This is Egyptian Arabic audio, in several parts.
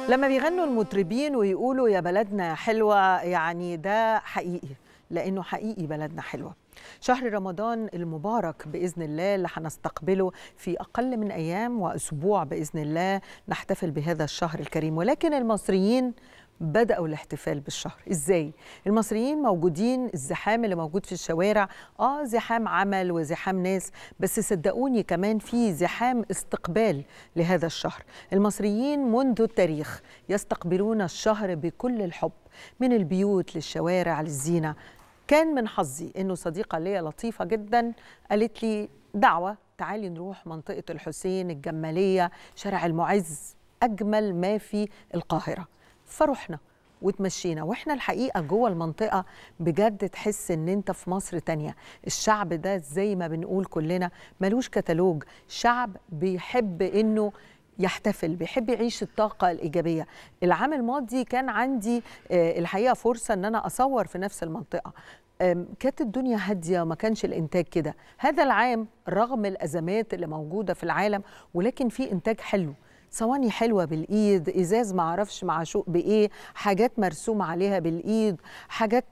لما بيغنوا المطربين ويقولوا يا بلدنا حلوة يعني ده حقيقي لأنه حقيقي بلدنا حلوة شهر رمضان المبارك بإذن الله اللي هنستقبله في أقل من أيام وأسبوع بإذن الله نحتفل بهذا الشهر الكريم ولكن المصريين بدأوا الاحتفال بالشهر إزاي؟ المصريين موجودين الزحام اللي موجود في الشوارع آه زحام عمل وزحام ناس بس صدقوني كمان في زحام استقبال لهذا الشهر المصريين منذ التاريخ يستقبلون الشهر بكل الحب من البيوت للشوارع للزينة كان من حظي انه صديقه ليا لطيفه جدا قالت لي دعوه تعالي نروح منطقه الحسين الجماليه شارع المعز اجمل ما في القاهره فرحنا وتمشينا واحنا الحقيقه جوه المنطقه بجد تحس ان انت في مصر تانية الشعب ده زي ما بنقول كلنا ملوش كتالوج شعب بيحب انه يحتفل بيحب يعيش الطاقة الإيجابية العام الماضي كان عندي الحقيقة فرصة أن أنا أصور في نفس المنطقة كانت الدنيا هادية وما كانش الإنتاج كده هذا العام رغم الأزمات اللي موجودة في العالم ولكن في إنتاج حلو صواني حلوه بالايد ازاز ما اعرفش معشوق بايه حاجات مرسوم عليها بالايد حاجات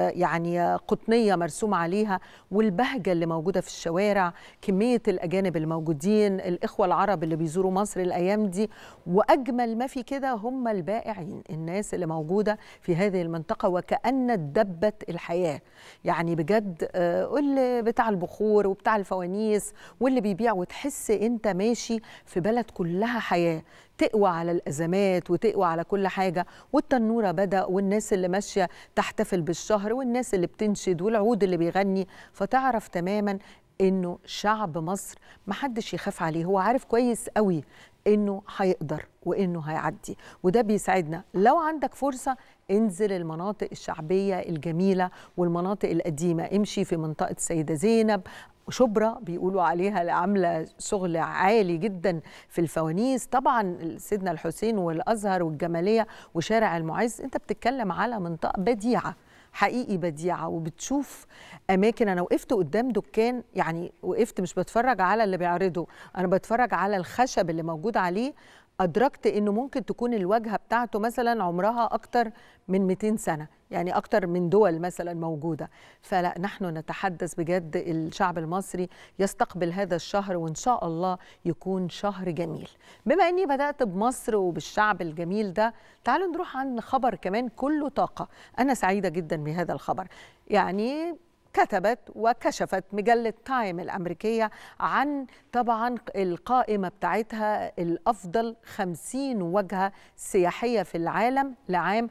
يعني قطنيه مرسوم عليها والبهجه اللي موجوده في الشوارع كميه الاجانب الموجودين الاخوه العرب اللي بيزوروا مصر الايام دي واجمل ما في كده هم البائعين الناس اللي موجوده في هذه المنطقه وكان دبت الحياه يعني بجد واللي بتاع البخور وبتاع الفوانيس واللي بيبيع وتحس انت ماشي في بلد كلها حياه تقوى على الازمات وتقوى على كل حاجه والتنوره بدا والناس اللي ماشيه تحتفل بالشهر والناس اللي بتنشد والعود اللي بيغني فتعرف تماما انه شعب مصر محدش يخاف عليه هو عارف كويس قوي انه هيقدر وانه هيعدي وده بيساعدنا لو عندك فرصه انزل المناطق الشعبيه الجميله والمناطق القديمه امشي في منطقه السيده زينب شبرا بيقولوا عليها عامله شغل عالي جدا في الفوانيس طبعا سيدنا الحسين والازهر والجماليه وشارع المعز انت بتتكلم على منطقه بديعه حقيقي بديعه وبتشوف اماكن انا وقفت قدام دكان يعني وقفت مش بتفرج على اللي بيعرضه انا بتفرج على الخشب اللي موجود عليه ادركت انه ممكن تكون الواجهه بتاعته مثلا عمرها اكتر من 200 سنه يعني اكتر من دول مثلا موجوده فلا نحن نتحدث بجد الشعب المصري يستقبل هذا الشهر وان شاء الله يكون شهر جميل بما اني بدات بمصر وبالشعب الجميل ده تعالوا نروح عن خبر كمان كله طاقه انا سعيده جدا بهذا الخبر يعني كتبت وكشفت مجلة تايم الأمريكية عن طبعا القائمة بتاعتها الأفضل 50 وجهة سياحية في العالم لعام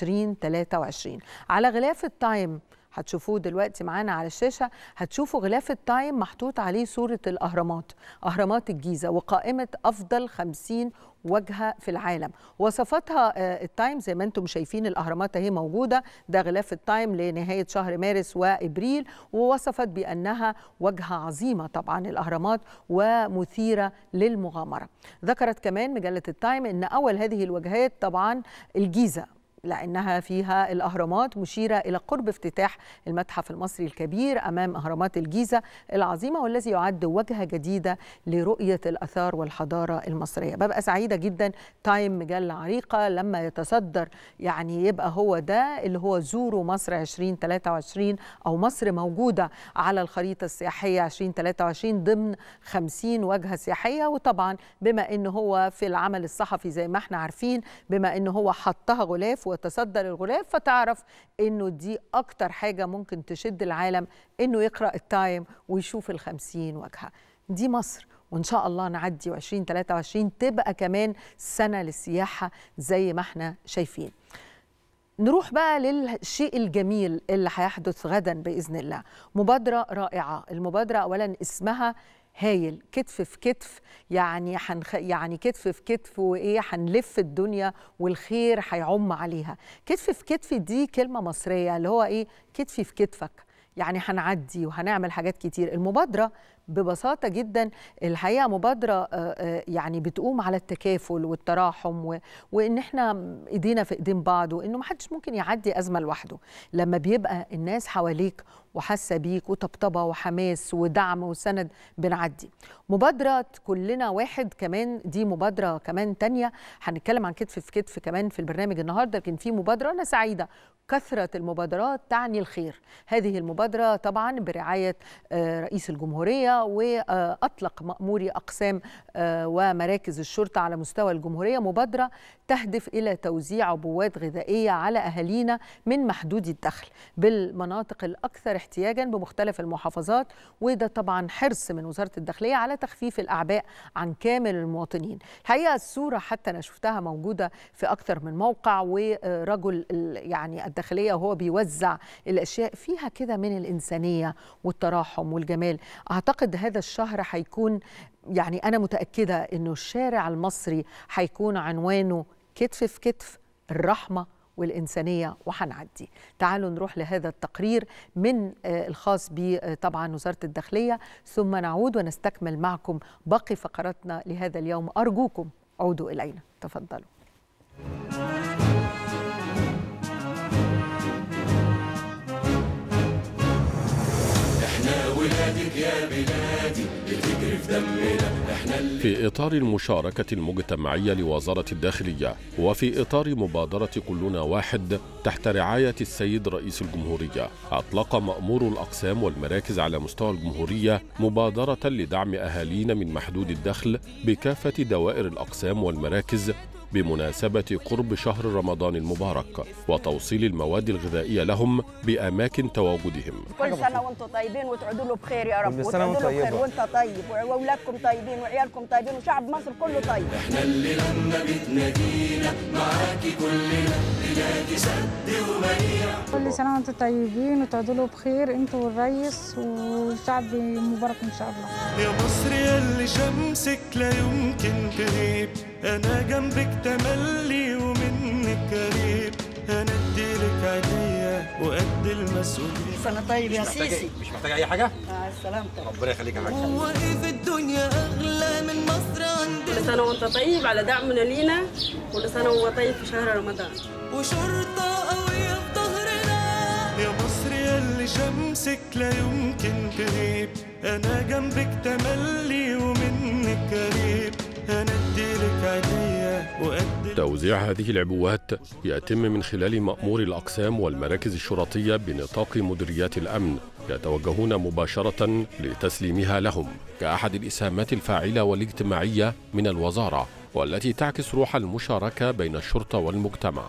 2023 على غلاف التايم هتشوفوه دلوقتي معانا على الشاشة هتشوفوا غلاف التايم محطوط عليه صورة الأهرامات أهرامات الجيزة وقائمة أفضل 50 وجهة في العالم وصفتها التايم زي ما انتم شايفين الأهرامات اهي موجودة ده غلاف التايم لنهاية شهر مارس وإبريل ووصفت بأنها وجهة عظيمة طبعا الأهرامات ومثيرة للمغامرة ذكرت كمان مجلة التايم أن أول هذه الوجهات طبعا الجيزة لأنها فيها الأهرامات مشيرة إلى قرب افتتاح المتحف المصري الكبير أمام أهرامات الجيزة العظيمة والذي يعد وجهة جديدة لرؤية الأثار والحضارة المصرية ببقى سعيدة جدا تايم مجلة عريقة لما يتصدر يعني يبقى هو ده اللي هو زوروا مصر 2023 أو مصر موجودة على الخريطة السياحية 2023 ضمن 50 وجهة سياحية وطبعا بما أنه هو في العمل الصحفي زي ما احنا عارفين بما أنه هو حطها غلاف وتصدر الغلاف فتعرف انه دي اكتر حاجه ممكن تشد العالم انه يقرا التايم ويشوف الخمسين وجهه دي مصر وان شاء الله نعدي و2023 تبقى كمان سنه للسياحه زي ما احنا شايفين نروح بقى للشيء الجميل اللي هيحدث غدا باذن الله مبادره رائعه المبادره اولا اسمها هايل كتف في كتف يعني حنخ... يعني كتف في كتف وايه هنلف الدنيا والخير هيعم عليها كتف في كتف دي كلمه مصريه اللي هو ايه كتفي في كتفك يعني هنعدي وهنعمل حاجات كتير المبادره ببساطه جدا الحقيقه مبادره يعني بتقوم على التكافل والتراحم وان احنا ايدينا في ايدين بعض وانه ما حدش ممكن يعدي ازمه لوحده لما بيبقى الناس حواليك وحاسه بيك وطبطبه وحماس ودعم وسند بنعدي مبادره كلنا واحد كمان دي مبادره كمان تانية هنتكلم عن كتف في كتف كمان في البرنامج النهارده لكن في مبادره انا سعيده كثرة المبادرات تعني الخير هذه المبادرة طبعا برعاية رئيس الجمهورية وأطلق مأموري أقسام ومراكز الشرطة على مستوى الجمهورية مبادرة تهدف إلى توزيع عبوات غذائية على أهالينا من محدود الدخل بالمناطق الأكثر احتياجا بمختلف المحافظات وده طبعا حرص من وزارة الداخلية على تخفيف الأعباء عن كامل المواطنين الحقيقة الصورة حتى أنا شفتها موجودة في أكثر من موقع ورجل يعني الداخلية وهو بيوزع الأشياء فيها كده من الإنسانية والتراحم والجمال أعتقد هذا الشهر هيكون يعني أنا متأكدة أنه الشارع المصري هيكون عنوانه كتف في كتف الرحمة والإنسانية وهنعدي تعالوا نروح لهذا التقرير من الخاص بطبعا وزارة الداخلية ثم نعود ونستكمل معكم باقي فقراتنا لهذا اليوم أرجوكم عودوا إلينا تفضلوا ولادك يا بلادي بتجري في دمنا احنا اللي في إطار المشاركة المجتمعية لوزارة الداخلية وفي إطار مبادرة كلنا واحد تحت رعاية السيد رئيس الجمهورية أطلق مأمور الأقسام والمراكز على مستوى الجمهورية مبادرة لدعم أهالينا من محدود الدخل بكافة دوائر الأقسام والمراكز بمناسبة قرب شهر رمضان المبارك وتوصيل المواد الغذائية لهم بأماكن تواجدهم كل سنة وانتم طيبين وتعودوا له بخير يا رب كل سنة وانت وتعودوا له بخير طيبة. وانت طيب واولادكم طيبين وعيالكم طيبين وشعب مصر كله طيب احنا اللي لما بتنادينا معاكي كلنا بلادي سد ومنيع كل سنة وانتم طيبين وتعودوا له بخير انتوا والريس والشعب مبارك ان شاء الله يا مصر يلي شمسك لا يمكن تغيب انا جنبك تملي ومنك قريب انا اديلك عينيا وقد المسؤوليه سنة طيب يا سيسي مش محتاج اي حاجه مع السلامة ربنا يخليك يا حاج هو ايه في الدنيا اغلى من مصر كل عندنا سنة وانت طيب على دعمنا لينا كل سنة وهو طيب في شهر رمضان وشرطة قوية في ظهرنا يا مصر يلي شمسك لا يمكن تغيب انا جنبك تملي ومنك قريب انا اديلك عينيا وقد توزيع هذه العبوات يتم من خلال مأمور الأقسام والمراكز الشرطية بنطاق مديريات الأمن يتوجهون مباشرة لتسليمها لهم كأحد الإسهامات الفاعلة والاجتماعية من الوزارة والتي تعكس روح المشاركة بين الشرطة والمجتمع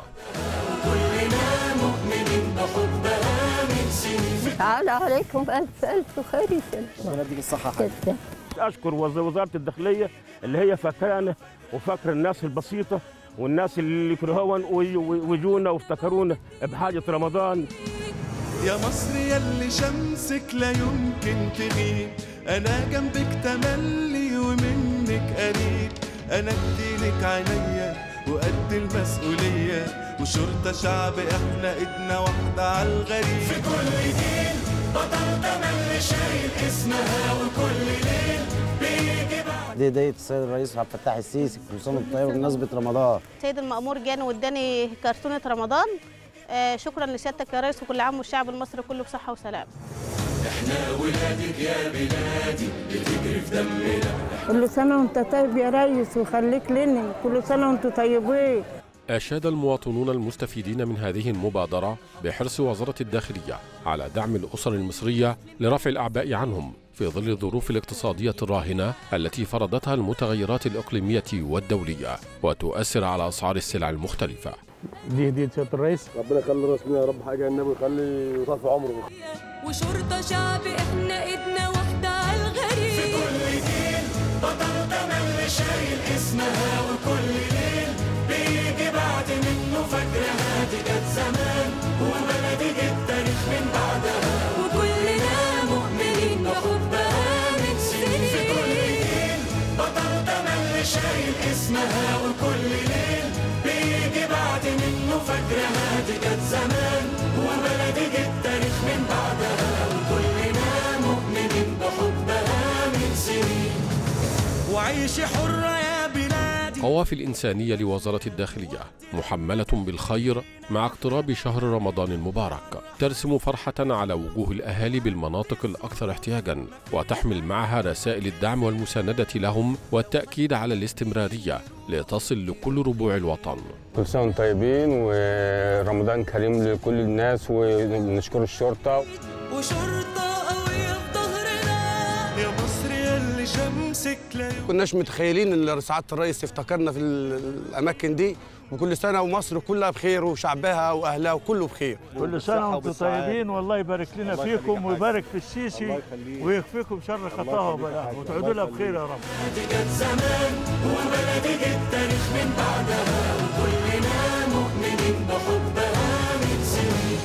تعال عليكم ألف ألف خير يسلمك ربنا يديك الصحه يا حاج اشكر وز- وزاره الداخليه اللي هي فاكرانا وفاكره الناس البسيطه والناس اللي كرهون ويجونا وافتكرونا بحاجه رمضان يا مصر يلي شمسك لا يمكن تغيب انا جنبك تملي ومنك قريب انا اديلك عينيا وقد المسؤولية وشرطة شعب احنا ايدنا واحدة على الغريب في كل جيل بطل تملي شايل اسمها وكل ليل بيجي بعد دي هديه السيد الرئيس عبد الفتاح السيسي كل سنه وانت طيب بمناسبه رمضان سيد المأمور جاني واداني كرتونة رمضان آه شكرا لسيادتك يا ريس وكل عام والشعب المصري كله بصحة وسلام احنا ولادك يا بلادي بتجري في دمنا كل سنة وانت طيب يا ريس وخليك لنا كل سنة وانتم طيبين أشاد المواطنون المستفيدين من هذه المبادرة بحرص وزارة الداخلية على دعم الأسر المصرية لرفع الأعباء عنهم في ظل الظروف الاقتصادية الراهنة التي فرضتها المتغيرات الإقليمية والدولية وتؤثر على أسعار السلع المختلفة دي هديه سياده الرئيس ربنا يخلي راسنا يا رب حاجه النبي ويخلي يطول في عمره وشرطة شعب احنا ايدنا واحدة على الغريب في كل جيل بطل تملي شايل اسمها وكل ليل بيجي بعد منه فاكرها دي كانت زمان وبلدي جه التاريخ من بعدها وكلنا مؤمنين بحبها من سنين في كل سنين جيل بطل تملي شايل اسمها وكل ليل بيجي بعد منه فاكرها دي كانت زمان وبلدي جه التاريخ من بعدها وكلنا مؤمنين بحبها من سنين وعيشي حرة يا بلادي القوافل الإنسانية لوزارة الداخلية محملة بالخير مع اقتراب شهر رمضان المبارك ترسم فرحة على وجوه الأهالي بالمناطق الأكثر احتياجا وتحمل معها رسائل الدعم والمساندة لهم والتأكيد على الاستمرارية لتصل لكل ربوع الوطن كل سنة وانتم طيبين ورمضان كريم لكل الناس ونشكر الشرطة وشرطة قوية في ظهرنا يا مصر يلي شمسك لا كناش متخيلين ان سعاده الرئيس يفتكرنا في الاماكن دي وكل سنه ومصر كلها بخير وشعبها واهلها وكله بخير كل سنه وانتم طيبين والله يبارك لنا فيكم ويبارك في السيسي ويكفيكم شر خطاها وبلاها وتعودوا لها بخير يا رب جت زمان وبلدي جت تاريخ من بعدها وكلنا مؤمنين بحبها من سنين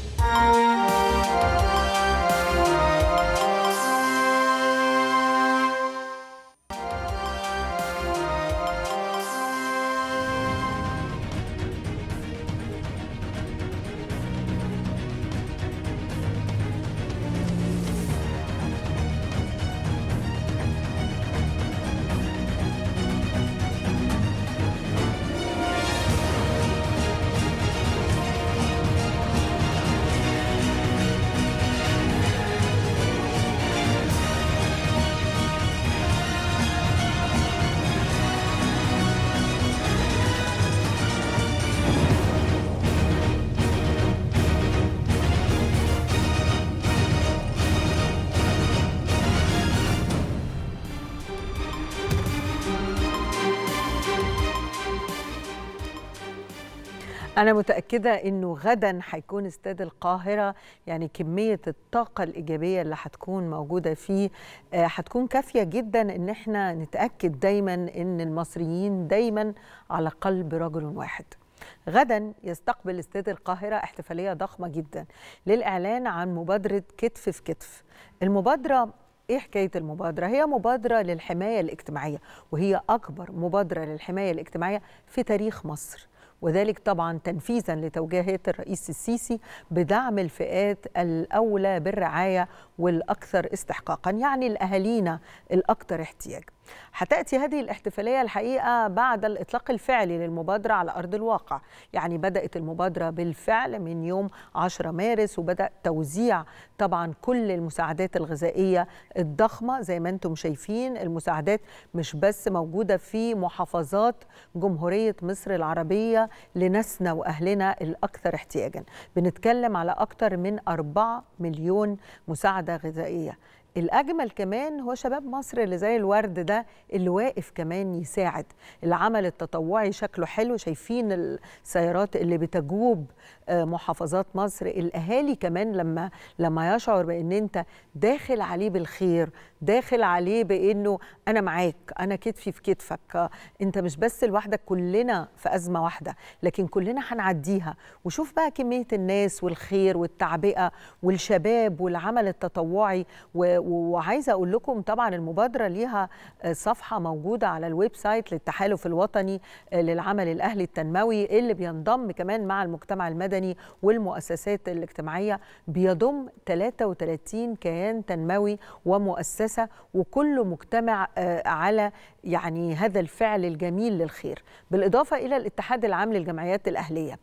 أنا متأكدة إنه غدا هيكون استاد القاهرة يعني كمية الطاقة الإيجابية اللي هتكون موجودة فيه آه، هتكون كافية جدا إن احنا نتأكد دايما إن المصريين دايما على قلب رجل واحد. غدا يستقبل استاد القاهرة احتفالية ضخمة جدا للإعلان عن مبادرة كتف في كتف. المبادرة ايه حكايه المبادره هي مبادره للحمايه الاجتماعيه وهي اكبر مبادره للحمايه الاجتماعيه في تاريخ مصر وذلك طبعا تنفيذا لتوجيهات الرئيس السيسي بدعم الفئات الاولى بالرعايه والاكثر استحقاقا يعني الاهالينا الاكثر احتياج هتاتي هذه الاحتفاليه الحقيقه بعد الاطلاق الفعلي للمبادره على ارض الواقع يعني بدات المبادره بالفعل من يوم 10 مارس وبدا توزيع طبعا كل المساعدات الغذائيه الضخمه زي ما انتم شايفين المساعدات مش بس موجوده في محافظات جمهوريه مصر العربيه لناسنا واهلنا الاكثر احتياجا بنتكلم على اكثر من 4 مليون مساعده غذائيه الأجمل كمان هو شباب مصر اللي زي الورد ده اللي واقف كمان يساعد العمل التطوعي شكله حلو شايفين السيارات اللي بتجوب محافظات مصر الأهالي كمان لما لما يشعر بأن أنت داخل عليه بالخير داخل عليه بأنه أنا معاك أنا كتفي في كتفك أنت مش بس لوحدك كلنا في أزمة واحدة لكن كلنا هنعديها وشوف بقى كمية الناس والخير والتعبئة والشباب والعمل التطوعي و وعايزه اقول لكم طبعا المبادره ليها صفحه موجوده على الويب سايت للتحالف الوطني للعمل الاهلي التنموي اللي بينضم كمان مع المجتمع المدني والمؤسسات الاجتماعيه بيضم 33 كيان تنموي ومؤسسه وكله مجتمع على يعني هذا الفعل الجميل للخير بالاضافه الى الاتحاد العام للجمعيات الاهليه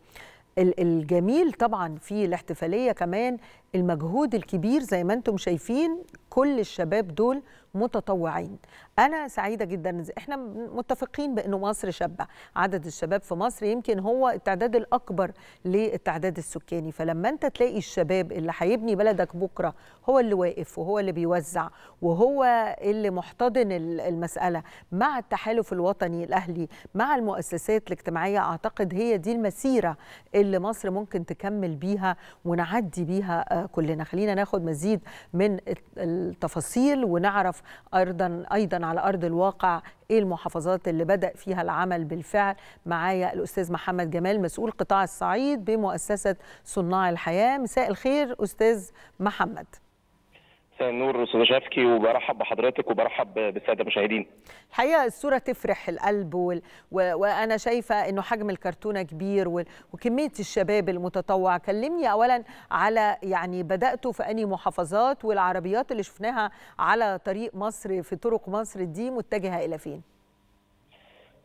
الجميل طبعا في الاحتفاليه كمان المجهود الكبير زي ما انتم شايفين كل الشباب دول متطوعين انا سعيده جدا احنا متفقين بانه مصر شابه عدد الشباب في مصر يمكن هو التعداد الاكبر للتعداد السكاني فلما انت تلاقي الشباب اللي هيبني بلدك بكره هو اللي واقف وهو اللي بيوزع وهو اللي محتضن المساله مع التحالف الوطني الاهلي مع المؤسسات الاجتماعيه اعتقد هي دي المسيره اللي مصر ممكن تكمل بيها ونعدي بيها كلنا خلينا ناخد مزيد من التفاصيل ونعرف ايضا ايضا على ارض الواقع ايه المحافظات اللي بدا فيها العمل بالفعل معايا الاستاذ محمد جمال مسؤول قطاع الصعيد بمؤسسه صناع الحياه مساء الخير استاذ محمد مساء النور استاذ شافكي وبرحب بحضرتك وبرحب بالساده المشاهدين الحقيقه الصوره تفرح القلب وال... و... وانا شايفه انه حجم الكرتونه كبير وال... وكميه الشباب المتطوع كلمني اولا على يعني بداتوا في انهي محافظات والعربيات اللي شفناها على طريق مصر في طرق مصر دي متجهه الى فين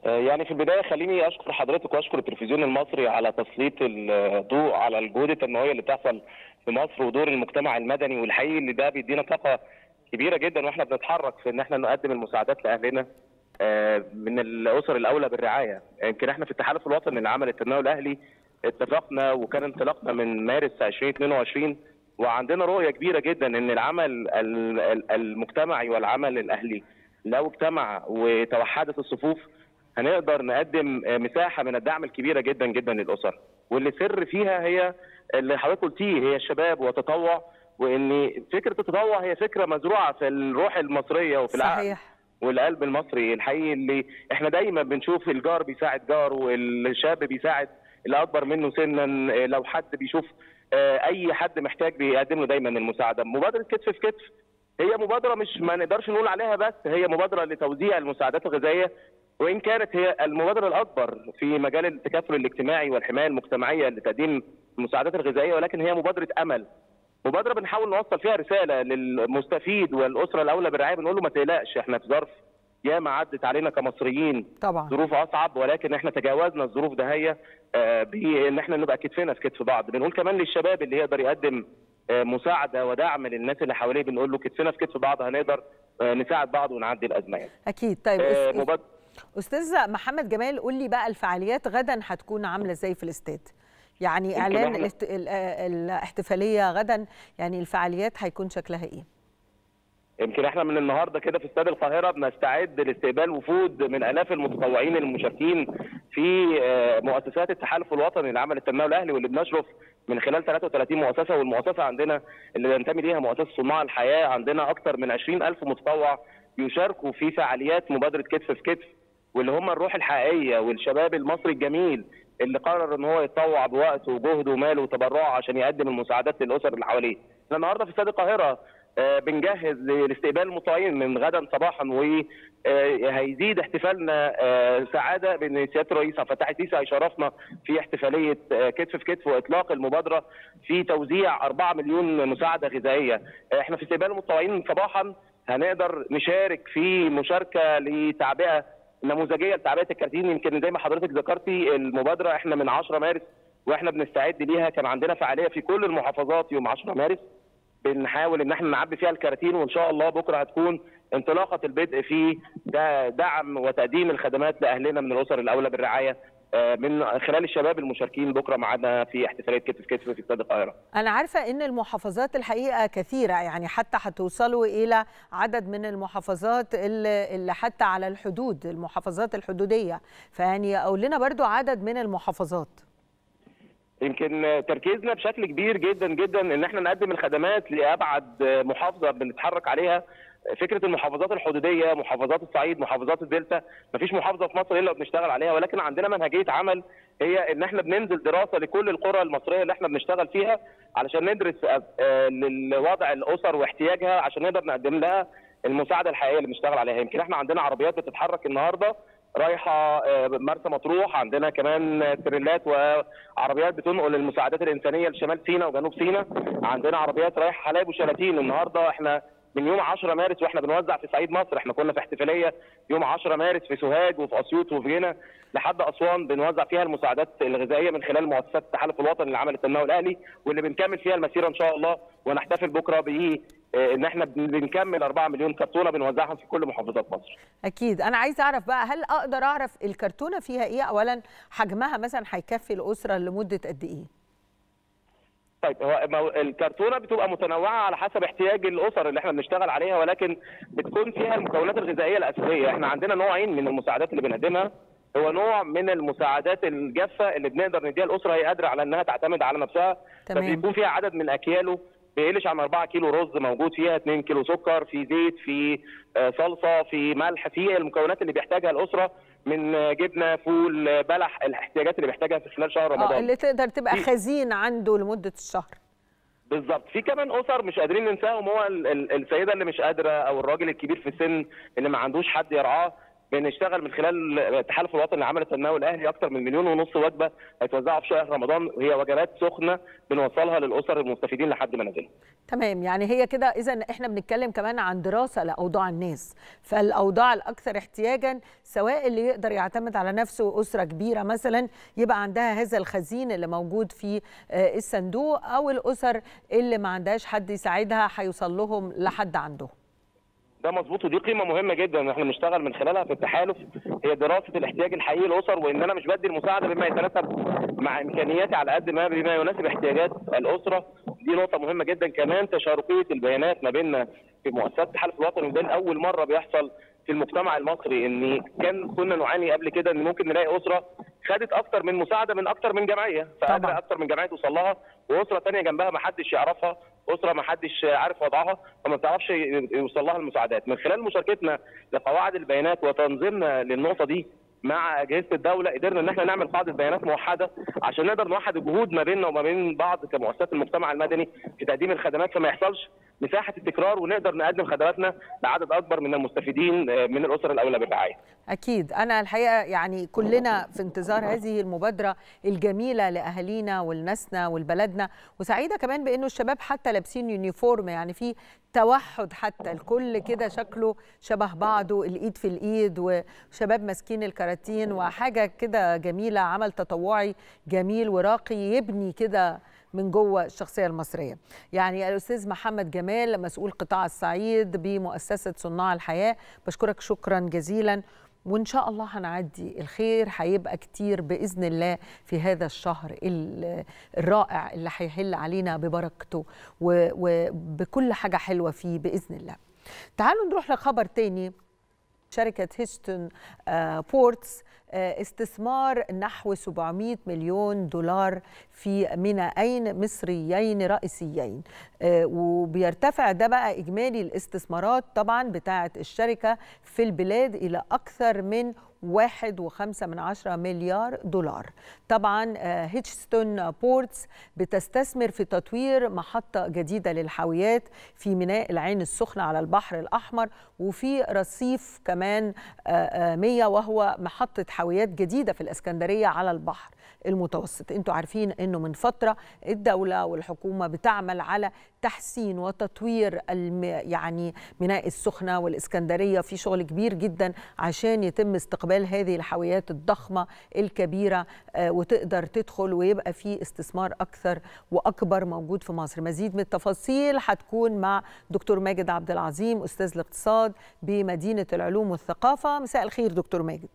يعني في البدايه خليني اشكر حضرتك واشكر التلفزيون المصري على تسليط الضوء على الجهود التنمويه اللي بتحصل في مصر ودور المجتمع المدني والحقيقي اللي ده بيدينا طاقه كبيره جدا واحنا بنتحرك في ان احنا نقدم المساعدات لاهلنا آه، من الاسر الاولى بالرعايه يمكن احنا في التحالف الوطني للعمل التنموي الاهلي اتفقنا وكان انطلاقنا من مارس 2022 وعندنا رؤيه كبيره جدا ان العمل ال- ال- المجتمعي والعمل الاهلي لو اجتمع وتوحدت الصفوف هنقدر نقدم آه، مساحه من الدعم الكبيره جدا جدا للاسر واللي سر فيها هي اللي حضرتك قلتيه هي الشباب والتطوع وان فكره التطوع هي فكره مزروعه في الروح المصريه وفي العقل صحيح والقلب المصري الحقيقي اللي احنا دايما بنشوف الجار بيساعد جار والشاب بيساعد اللي اكبر منه سنا آه، لو حد بيشوف آه، اي حد محتاج بيقدم له دايما المساعده مبادره كتف في كتف هي مبادره مش ما نقدرش نقول عليها بس هي مبادره لتوزيع المساعدات الغذائيه وان كانت هي المبادره الاكبر في مجال التكافل الاجتماعي والحمايه المجتمعيه لتقديم المساعدات الغذائيه ولكن هي مبادره امل مبادره بنحاول نوصل فيها رساله للمستفيد والاسره الاولى بالرعايه بنقول له ما تقلقش احنا في ظرف ياما عدت علينا كمصريين طبعا ظروف اصعب ولكن احنا تجاوزنا الظروف دهية آه، بان احنا نبقى كتفنا في كتف بعض بنقول كمان للشباب اللي يقدر يقدم آه، مساعده ودعم للناس اللي حواليه بنقول له كتفنا في كتف بعض هنقدر آه، نساعد بعض ونعدي الازمه يعني. اكيد طيب آه، أس- مباد- استاذ محمد جمال قول لي بقى الفعاليات غدا هتكون عامله ازاي في الاستاد يعني اعلان إحنا- الاست... ال- آه، الاحتفاليه غدا يعني الفعاليات هيكون شكلها ايه يمكن احنا من النهارده كده في استاد القاهره بنستعد لاستقبال وفود من الاف المتطوعين المشاركين في آه، مؤسسات التحالف الوطني للعمل التنموي الاهلي واللي بنشرف من خلال 33 مؤسسه والمؤسسه عندنا اللي بينتمي ليها مؤسسه صناع الحياه عندنا اكثر من 20 الف متطوع يشاركوا في فعاليات مبادره كتف في كتف واللي هم الروح الحقيقيه والشباب المصري الجميل اللي قرر ان هو يتطوع بوقته وجهده وماله وتبرعه عشان يقدم المساعدات للاسر اللي حواليه. احنا النهارده في استاد القاهره آه، بنجهز لاستقبال المتطوعين من غدا صباحا وهيزيد احتفالنا آه، سعاده بان سياده الرئيس عبد الفتاح السيسي هيشرفنا في احتفاليه آه، كتف في كتف واطلاق المبادره في توزيع 4 مليون مساعده غذائيه. آه، احنا في استقبال المتطوعين صباحا هنقدر نشارك في مشاركه لتعبئه نموذجيه لتعبئه الكراتين يمكن زي ما حضرتك ذكرتي المبادره احنا من 10 مارس واحنا بنستعد ليها كان عندنا فعاليه في كل المحافظات يوم 10 مارس بنحاول ان احنا نعبي فيها الكراتين وان شاء الله بكره هتكون انطلاقه البدء في ده دعم وتقديم الخدمات لاهلنا من الاسر الاولى بالرعايه آه، من خلال الشباب المشاركين بكره معانا في احتفاليه كتف كتف في استاد القاهره. انا عارفه ان المحافظات الحقيقه كثيره يعني حتى هتوصلوا الى عدد من المحافظات اللي اللي حتى على الحدود المحافظات الحدوديه فيعني قول لنا برضو عدد من المحافظات يمكن تركيزنا بشكل كبير جدا جدا ان احنا نقدم الخدمات لابعد محافظه بنتحرك عليها فكره المحافظات الحدوديه محافظات الصعيد محافظات الدلتا مفيش محافظه في مصر الا وبنشتغل عليها ولكن عندنا منهجيه عمل هي ان احنا بننزل دراسه لكل القرى المصريه اللي احنا بنشتغل فيها علشان ندرس آه، للوضع الاسر واحتياجها عشان نقدر نقدم لها المساعده الحقيقيه اللي بنشتغل عليها يمكن احنا عندنا عربيات بتتحرك النهارده رايحه آه، مرسى مطروح عندنا كمان تريلات وعربيات بتنقل المساعدات الانسانيه لشمال سيناء وجنوب سيناء عندنا عربيات رايحه حلايب وشلاتين النهارده احنا من يوم 10 مارس واحنا بنوزع في صعيد مصر احنا كنا في احتفاليه يوم 10 مارس في سوهاج وفي اسيوط وفي جنة لحد اسوان بنوزع فيها المساعدات الغذائيه من خلال مؤسسات التحالف الوطني للعمل التنموي الاهلي واللي بنكمل فيها المسيره ان شاء الله ونحتفل بكره ب ان احنا بن- بنكمل 4 مليون كرتونه بنوزعهم في كل محافظات مصر. اكيد انا عايزه اعرف بقى هل اقدر اعرف الكرتونه فيها ايه اولا حجمها مثلا هيكفي الاسره لمده قد ايه طيب هو مو- الكرتونه بتبقى متنوعه على حسب احتياج الاسر اللي احنا بنشتغل عليها ولكن بتكون فيها المكونات الغذائيه الاساسيه احنا عندنا نوعين من المساعدات اللي بنقدمها هو نوع من المساعدات الجافه اللي بنقدر نديها الاسره هي قادره على انها تعتمد على نفسها تمام. فبيكون فيها عدد من اكياله بيقلش عن 4 كيلو رز موجود فيها 2 كيلو سكر في زيت في آه، صلصه في ملح في المكونات اللي بيحتاجها الاسره من آه، جبنه فول آه، بلح الاحتياجات اللي بيحتاجها في خلال شهر رمضان اه اللي تقدر تبقى في- خزين عنده لمده الشهر بالظبط في كمان اسر مش قادرين ننساهم هو ال- ال- السيده اللي مش قادره او الراجل الكبير في السن اللي ما عندوش حد يرعاه بنشتغل من خلال التحالف الوطني للعمل التنموي الاهلي اكثر من مليون ونص وجبه هيتوزعوا في شهر رمضان وهي وجبات سخنه بنوصلها للاسر المستفيدين لحد منازلهم. تمام يعني هي كده اذا احنا بنتكلم كمان عن دراسه لاوضاع الناس فالاوضاع الاكثر احتياجا سواء اللي يقدر يعتمد على نفسه اسره كبيره مثلا يبقى عندها هذا الخزين اللي موجود في آه، الصندوق او الاسر اللي ما عندهاش حد يساعدها هيوصل لهم لحد عندهم ده مظبوط ودي قيمه مهمه جدا ان احنا بنشتغل من خلالها في التحالف هي دراسه الاحتياج الحقيقي للاسر وان انا مش بدي المساعده بما يتناسب مع امكانياتي على قد ما بما يناسب احتياجات الاسره دي نقطه مهمه جدا كمان تشاركيه البيانات ما بيننا في مؤسسات التحالف الوطني وده لاول مره بيحصل في المجتمع المصري ان كان كنا نعاني قبل كده ان ممكن نلاقي اسره خدت اكتر من مساعده من اكتر من جمعيه فقادره اكتر من جمعيه توصل لها واسره ثانيه جنبها ما حدش يعرفها اسره ما حدش عارف وضعها فما بتعرفش يوصل لها المساعدات من خلال مشاركتنا لقواعد البيانات وتنظيمنا للنقطه دي مع اجهزه الدوله قدرنا ان احنا نعمل قاعده بيانات موحده عشان نقدر نوحد الجهود ما بيننا وما بين بعض كمؤسسات المجتمع المدني في تقديم الخدمات فما يحصلش مساحه التكرار ونقدر نقدم خدماتنا لعدد اكبر من المستفيدين آه، من الاسر الاولى بالرعايه. أكيد أنا الحقيقة يعني كلنا في انتظار هذه المبادرة الجميلة لأهالينا ولناسنا ولبلدنا وسعيدة كمان بأنه الشباب حتى لابسين يونيفورم يعني في توحد حتى الكل كده شكله شبه بعضه الإيد في الإيد وشباب ماسكين الكراتين وحاجة كده جميلة عمل تطوعي جميل وراقي يبني كده من جوه الشخصيه المصريه. يعني الاستاذ محمد جمال مسؤول قطاع الصعيد بمؤسسه صناع الحياه بشكرك شكرا جزيلا وان شاء الله هنعدي الخير هيبقى كتير باذن الله في هذا الشهر ال- الرائع اللي هيحل علينا ببركته و- وبكل حاجه حلوه فيه باذن الله. تعالوا نروح لخبر تاني شركة هيستون آه، بورتس آه، استثمار نحو 700 مليون دولار في مينائين مصريين رئيسيين آه، وبيرتفع ده بقى إجمالي الاستثمارات طبعا بتاعة الشركة في البلاد إلى أكثر من واحد وخمسة من عشرة مليار دولار طبعا آه، هيتشستون بورتس بتستثمر في تطوير محطة جديدة للحاويات في ميناء العين السخنة على البحر الأحمر وفي رصيف كمان آه، آه، 100 وهو محطة حاويات جديدة في الإسكندرية على البحر المتوسط انتوا عارفين انه من فترة الدولة والحكومة بتعمل على تحسين وتطوير الم... يعني ميناء السخنة والإسكندرية في شغل كبير جدا عشان يتم استقبال هذه الحاويات الضخمة الكبيرة آه، وتقدر تدخل ويبقى في استثمار أكثر وأكبر موجود في مصر مزيد من التفاصيل هتكون مع دكتور ماجد عبد العظيم أستاذ الاقتصاد بمدينة العلوم والثقافة مساء الخير دكتور ماجد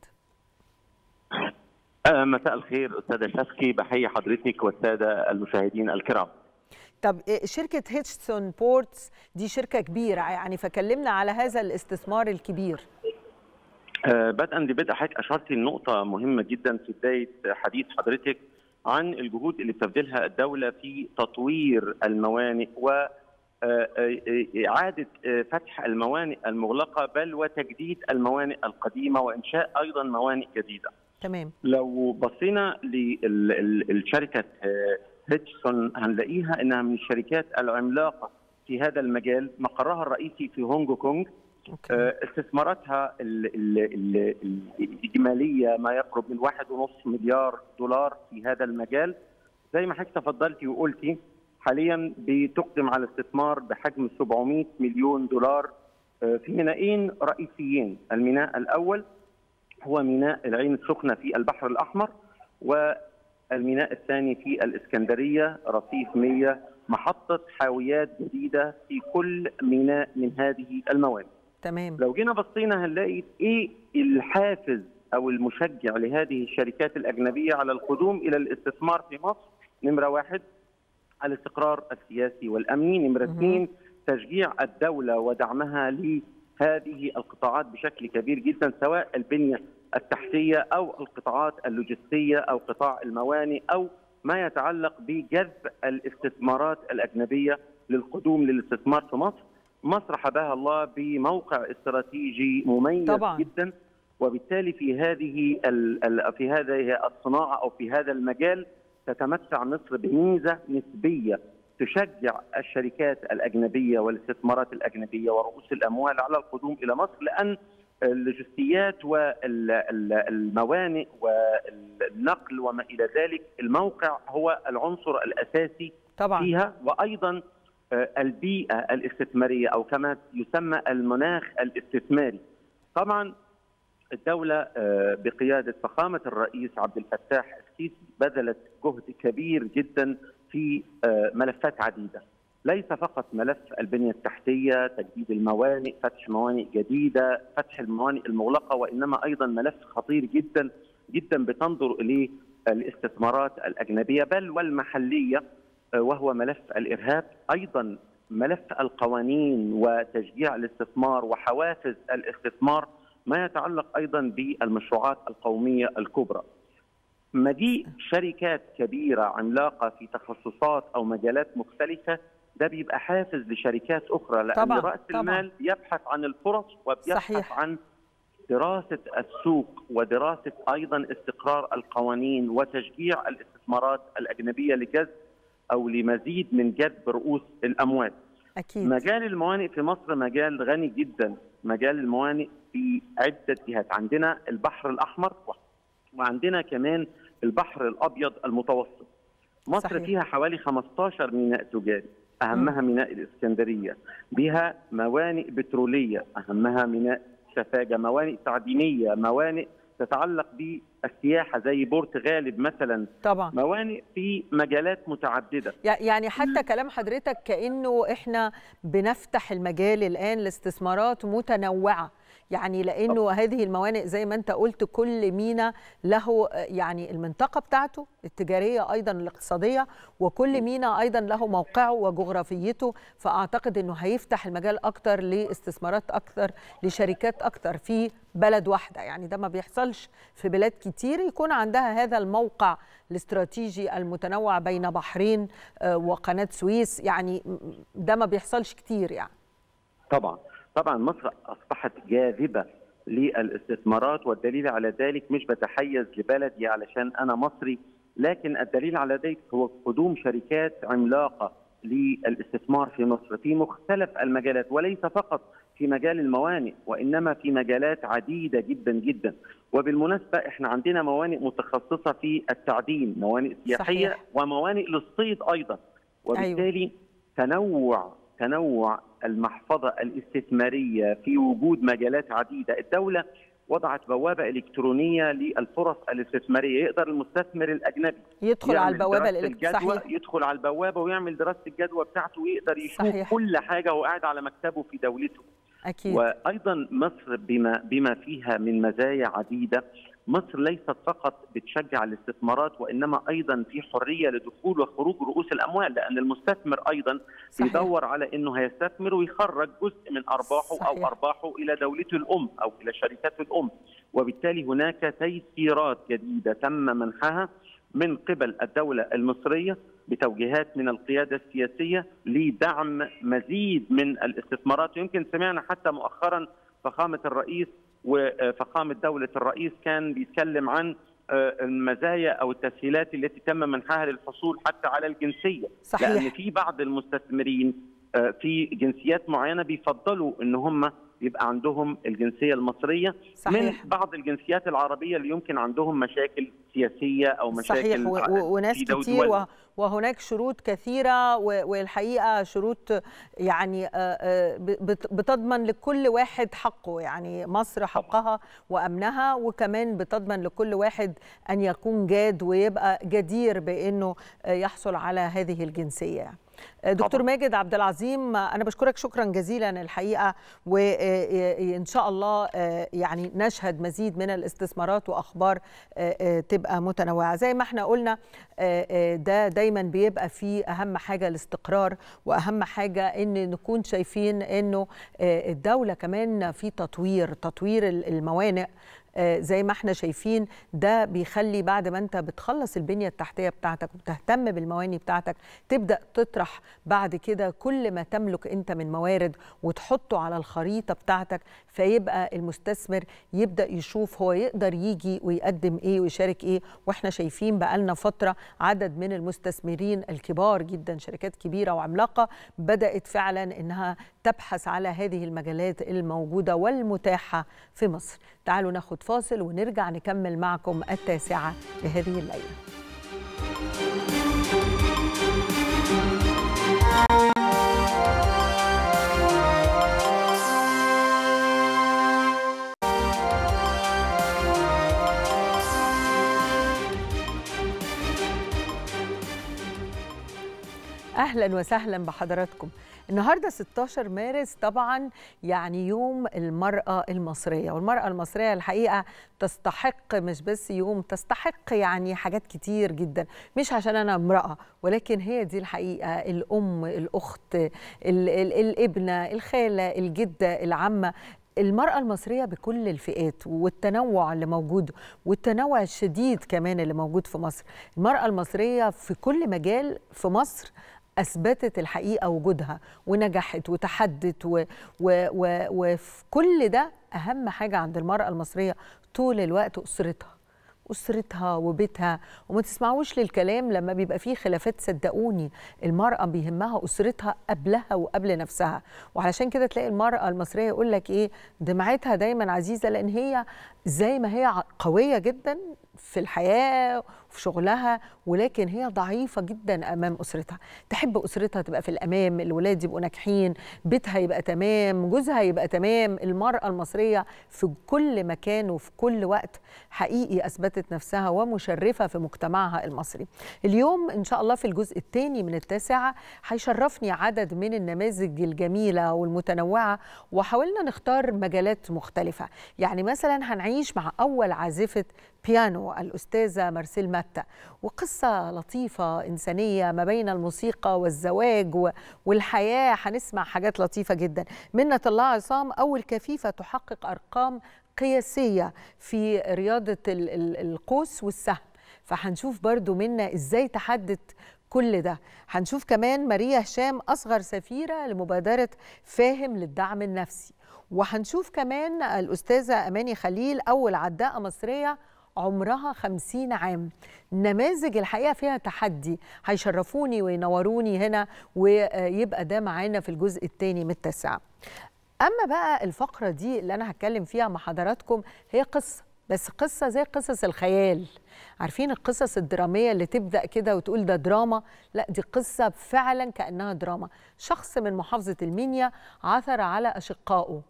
آه، مساء الخير استاذه شفكي بحيي حضرتك والساده المشاهدين الكرام طب إيه شركة هيتشسون بورتس دي شركة كبيرة يعني فكلمنا على هذا الاستثمار الكبير آه، بدءا ببدء حضرتك اشرتي لنقطه مهمه جدا في بدايه حديث حضرتك عن الجهود اللي بتبذلها الدوله في تطوير الموانئ و آه، آه، إعادة آه، فتح الموانئ المغلقة بل وتجديد الموانئ القديمة وإنشاء أيضا موانئ جديدة تمام لو بصينا للشركة هيتشسون هنلاقيها انها من الشركات العملاقه في هذا المجال مقرها الرئيسي في هونج كونج آه، استثماراتها ال- ال- ال- الاجماليه ما يقرب من واحد ونص مليار دولار في هذا المجال زي ما حضرتك تفضلتي وقلتي حاليا بتقدم على استثمار بحجم 700 مليون دولار آه، في مينائين رئيسيين الميناء الاول هو ميناء العين السخنه في البحر الاحمر والميناء الثاني في الاسكندريه رصيف 100 محطه حاويات جديده في كل ميناء من هذه الموانئ. تمام لو جينا بصينا هنلاقي ايه الحافز او المشجع لهذه الشركات الاجنبيه على القدوم الى الاستثمار في مصر؟ نمره واحد الاستقرار السياسي والامني، نمره اثنين تشجيع الدوله ودعمها لهذه القطاعات بشكل كبير جدا سواء البنيه التحتيه او القطاعات اللوجستيه او قطاع الموانئ او ما يتعلق بجذب الاستثمارات الاجنبيه للقدوم للاستثمار في مصر. مصر حباها الله بموقع استراتيجي مميز طبعاً. جدا وبالتالي في هذه ال- ال- في هذه الصناعه او في هذا المجال تتمتع مصر بميزه نسبيه تشجع الشركات الاجنبيه والاستثمارات الاجنبيه ورؤوس الاموال على القدوم الى مصر لان اللوجستيات والموانئ والنقل وما الى ذلك الموقع هو العنصر الاساسي طبعا فيها وايضا آه، البيئه الاستثماريه او كما يسمى المناخ الاستثماري. طبعا الدوله آه، بقياده فخامه الرئيس عبد الفتاح السيسي بذلت جهد كبير جدا في آه، ملفات عديده. ليس فقط ملف البنيه التحتيه، تجديد الموانئ، فتح موانئ جديده، فتح الموانئ المغلقه وانما ايضا ملف خطير جدا جدا بتنظر اليه الاستثمارات الاجنبيه بل والمحليه آه، وهو ملف الارهاب، ايضا ملف القوانين وتشجيع الاستثمار وحوافز الاستثمار ما يتعلق ايضا بالمشروعات القوميه الكبرى. مجيء شركات كبيره عملاقه في تخصصات او مجالات مختلفه ده بيبقى حافز لشركات اخرى لان طبعاً، راس طبعاً. المال يبحث عن الفرص وبيبحث صحيح. عن دراسه السوق ودراسه ايضا استقرار القوانين وتشجيع الاستثمارات الاجنبيه لجذب او لمزيد من جذب رؤوس الاموال. اكيد مجال الموانئ في مصر مجال غني جدا مجال الموانئ في عدة جهات عندنا البحر الأحمر وعندنا كمان البحر الأبيض المتوسط مصر صحيح. صحيح. فيها حوالي 15 ميناء تجاري أهمها ميناء الإسكندرية بها موانئ بترولية أهمها ميناء سفاجة موانئ تعدينية موانئ تتعلق بالسياحة زي بورت غالب مثلا طبعا موانئ في مجالات متعددة يع- يعني حتى كلام حضرتك كانه احنا بنفتح المجال الان لاستثمارات متنوعه يعني لانه هذه الموانئ زي ما انت قلت كل مينا له آه، يعني المنطقه بتاعته التجاريه ايضا الاقتصاديه وكل مينا ايضا له موقعه وجغرافيته فاعتقد انه هيفتح المجال اكتر لاستثمارات اكتر لشركات اكتر في بلد واحده يعني ده ما بيحصلش في بلاد كتير يكون عندها هذا الموقع الاستراتيجي المتنوع بين بحرين آه، وقناه سويس يعني م- ده ما بيحصلش كتير يعني طبعا طبعا مصر اصبحت جاذبه للاستثمارات والدليل على ذلك مش بتحيز لبلدي علشان انا مصري لكن الدليل على ذلك هو قدوم شركات عملاقه للاستثمار في مصر في مختلف المجالات وليس فقط في مجال الموانئ وانما في مجالات عديده جدا جدا وبالمناسبه احنا عندنا موانئ متخصصه في التعدين موانئ سياحيه صحيح. وموانئ للصيد ايضا وبالتالي تنوع تنوع المحفظه الاستثماريه في وجود مجالات عديده، الدوله وضعت بوابه الكترونيه للفرص الاستثماريه، يقدر المستثمر الاجنبي يدخل على يعمل البوابه دراسة الالكترونيه الجدوى، صحيح يدخل على البوابه ويعمل دراسه الجدوى بتاعته ويقدر يشوف صحيح. كل حاجه وهو قاعد على مكتبه في دولته. اكيد وايضا مصر بما بما فيها من مزايا عديده مصر ليست فقط بتشجع الاستثمارات وانما ايضا في حريه لدخول وخروج رؤوس الاموال لان المستثمر ايضا صحيح. بيدور على انه هيستثمر ويخرج جزء من ارباحه صحيح. او ارباحه الى دولته الام او الى شركاته الام وبالتالي هناك تيسيرات جديده تم منحها من قبل الدوله المصريه بتوجيهات من القياده السياسيه لدعم مزيد من الاستثمارات ويمكن سمعنا حتى مؤخرا فخامه الرئيس وفخامه دوله الرئيس كان بيتكلم عن آه، المزايا او التسهيلات التي تم منحها للحصول حتى على الجنسيه صحيح. لان في بعض المستثمرين آه، في جنسيات معينه بيفضلوا ان هم يبقى عندهم الجنسيه المصريه صحيح. من بعض الجنسيات العربيه اللي يمكن عندهم مشاكل سياسيه او مشاكل صحيح و- و- وناس في دول- كتير دول. و- وهناك شروط كثيرة و- والحقيقة شروط يعني آه، آه، بت- بتضمن لكل واحد حقه يعني مصر حقها وأمنها وكمان بتضمن لكل واحد أن يكون جاد ويبقى جدير بأنه آه، يحصل على هذه الجنسية يعني. آه، دكتور ماجد عبد العظيم آه، أنا بشكرك شكرا جزيلا الحقيقة وإن شاء الله آه، يعني نشهد مزيد من الاستثمارات وأخبار آه، آه، تبقى متنوعة زي ما احنا قلنا آه، آه، ده دايما بيبقى فيه أهم حاجة الاستقرار وأهم حاجة إن نكون شايفين إنه آه، الدولة كمان في تطوير تطوير ال- الموانئ آه، زي ما احنا شايفين ده بيخلي بعد ما انت بتخلص البنيه التحتيه بتاعتك وبتهتم بالمواني بتاعتك تبدا تطرح بعد كده كل ما تملك انت من موارد وتحطه على الخريطه بتاعتك فيبقى المستثمر يبدا يشوف هو يقدر يجي ويقدم ايه ويشارك ايه واحنا شايفين بقالنا فتره عدد من المستثمرين الكبار جدا شركات كبيره وعملاقه بدات فعلا انها تبحث على هذه المجالات الموجوده والمتاحه في مصر تعالوا ناخد فاصل ونرجع نكمل معكم التاسعه لهذه الليله اهلا وسهلا بحضراتكم النهارده 16 مارس طبعا يعني يوم المراه المصريه والمراه المصريه الحقيقه تستحق مش بس يوم تستحق يعني حاجات كتير جدا مش عشان انا امراه ولكن هي دي الحقيقه الام الاخت ال ال الابنه الخاله الجده العمه المرأة المصرية بكل الفئات والتنوع اللي موجود والتنوع الشديد كمان اللي موجود في مصر المرأة المصرية في كل مجال في مصر اثبتت الحقيقه وجودها ونجحت وتحدت و و و وفي كل ده اهم حاجه عند المراه المصريه طول الوقت اسرتها اسرتها وبيتها وما تسمعوش للكلام لما بيبقى فيه خلافات صدقوني المراه بيهمها اسرتها قبلها وقبل نفسها وعلشان كده تلاقي المراه المصريه يقول لك ايه دمعتها دايما عزيزه لان هي زي ما هي قويه جدا في الحياه وفي شغلها ولكن هي ضعيفه جدا امام اسرتها تحب اسرتها تبقى في الامام الولاد يبقوا ناجحين بيتها يبقى تمام جوزها يبقى تمام المراه المصريه في كل مكان وفي كل وقت حقيقي اثبتت نفسها ومشرفه في مجتمعها المصري اليوم ان شاء الله في الجزء الثاني من التاسعه هيشرفني عدد من النماذج الجميله والمتنوعه وحاولنا نختار مجالات مختلفه يعني مثلا هنعيش مع اول عازفه بيانو الأستاذة مارسيل ماتا وقصة لطيفة إنسانية ما بين الموسيقى والزواج والحياة هنسمع حاجات لطيفة جدا منة الله عصام أول كفيفة تحقق أرقام قياسية في رياضة القوس والسهم فهنشوف برضو منا إزاي تحدت كل ده هنشوف كمان ماريا هشام أصغر سفيرة لمبادرة فاهم للدعم النفسي وهنشوف كمان الأستاذة أماني خليل أول عداءة مصرية عمرها خمسين عام نماذج الحقيقة فيها تحدي هيشرفوني وينوروني هنا ويبقى ده معانا في الجزء الثاني من التاسعة أما بقى الفقرة دي اللي أنا هتكلم فيها مع حضراتكم هي قصة بس قصة زي قصص الخيال عارفين القصص الدرامية اللي تبدأ كده وتقول ده دراما لا دي قصة فعلا كأنها دراما شخص من محافظة المنيا عثر على أشقائه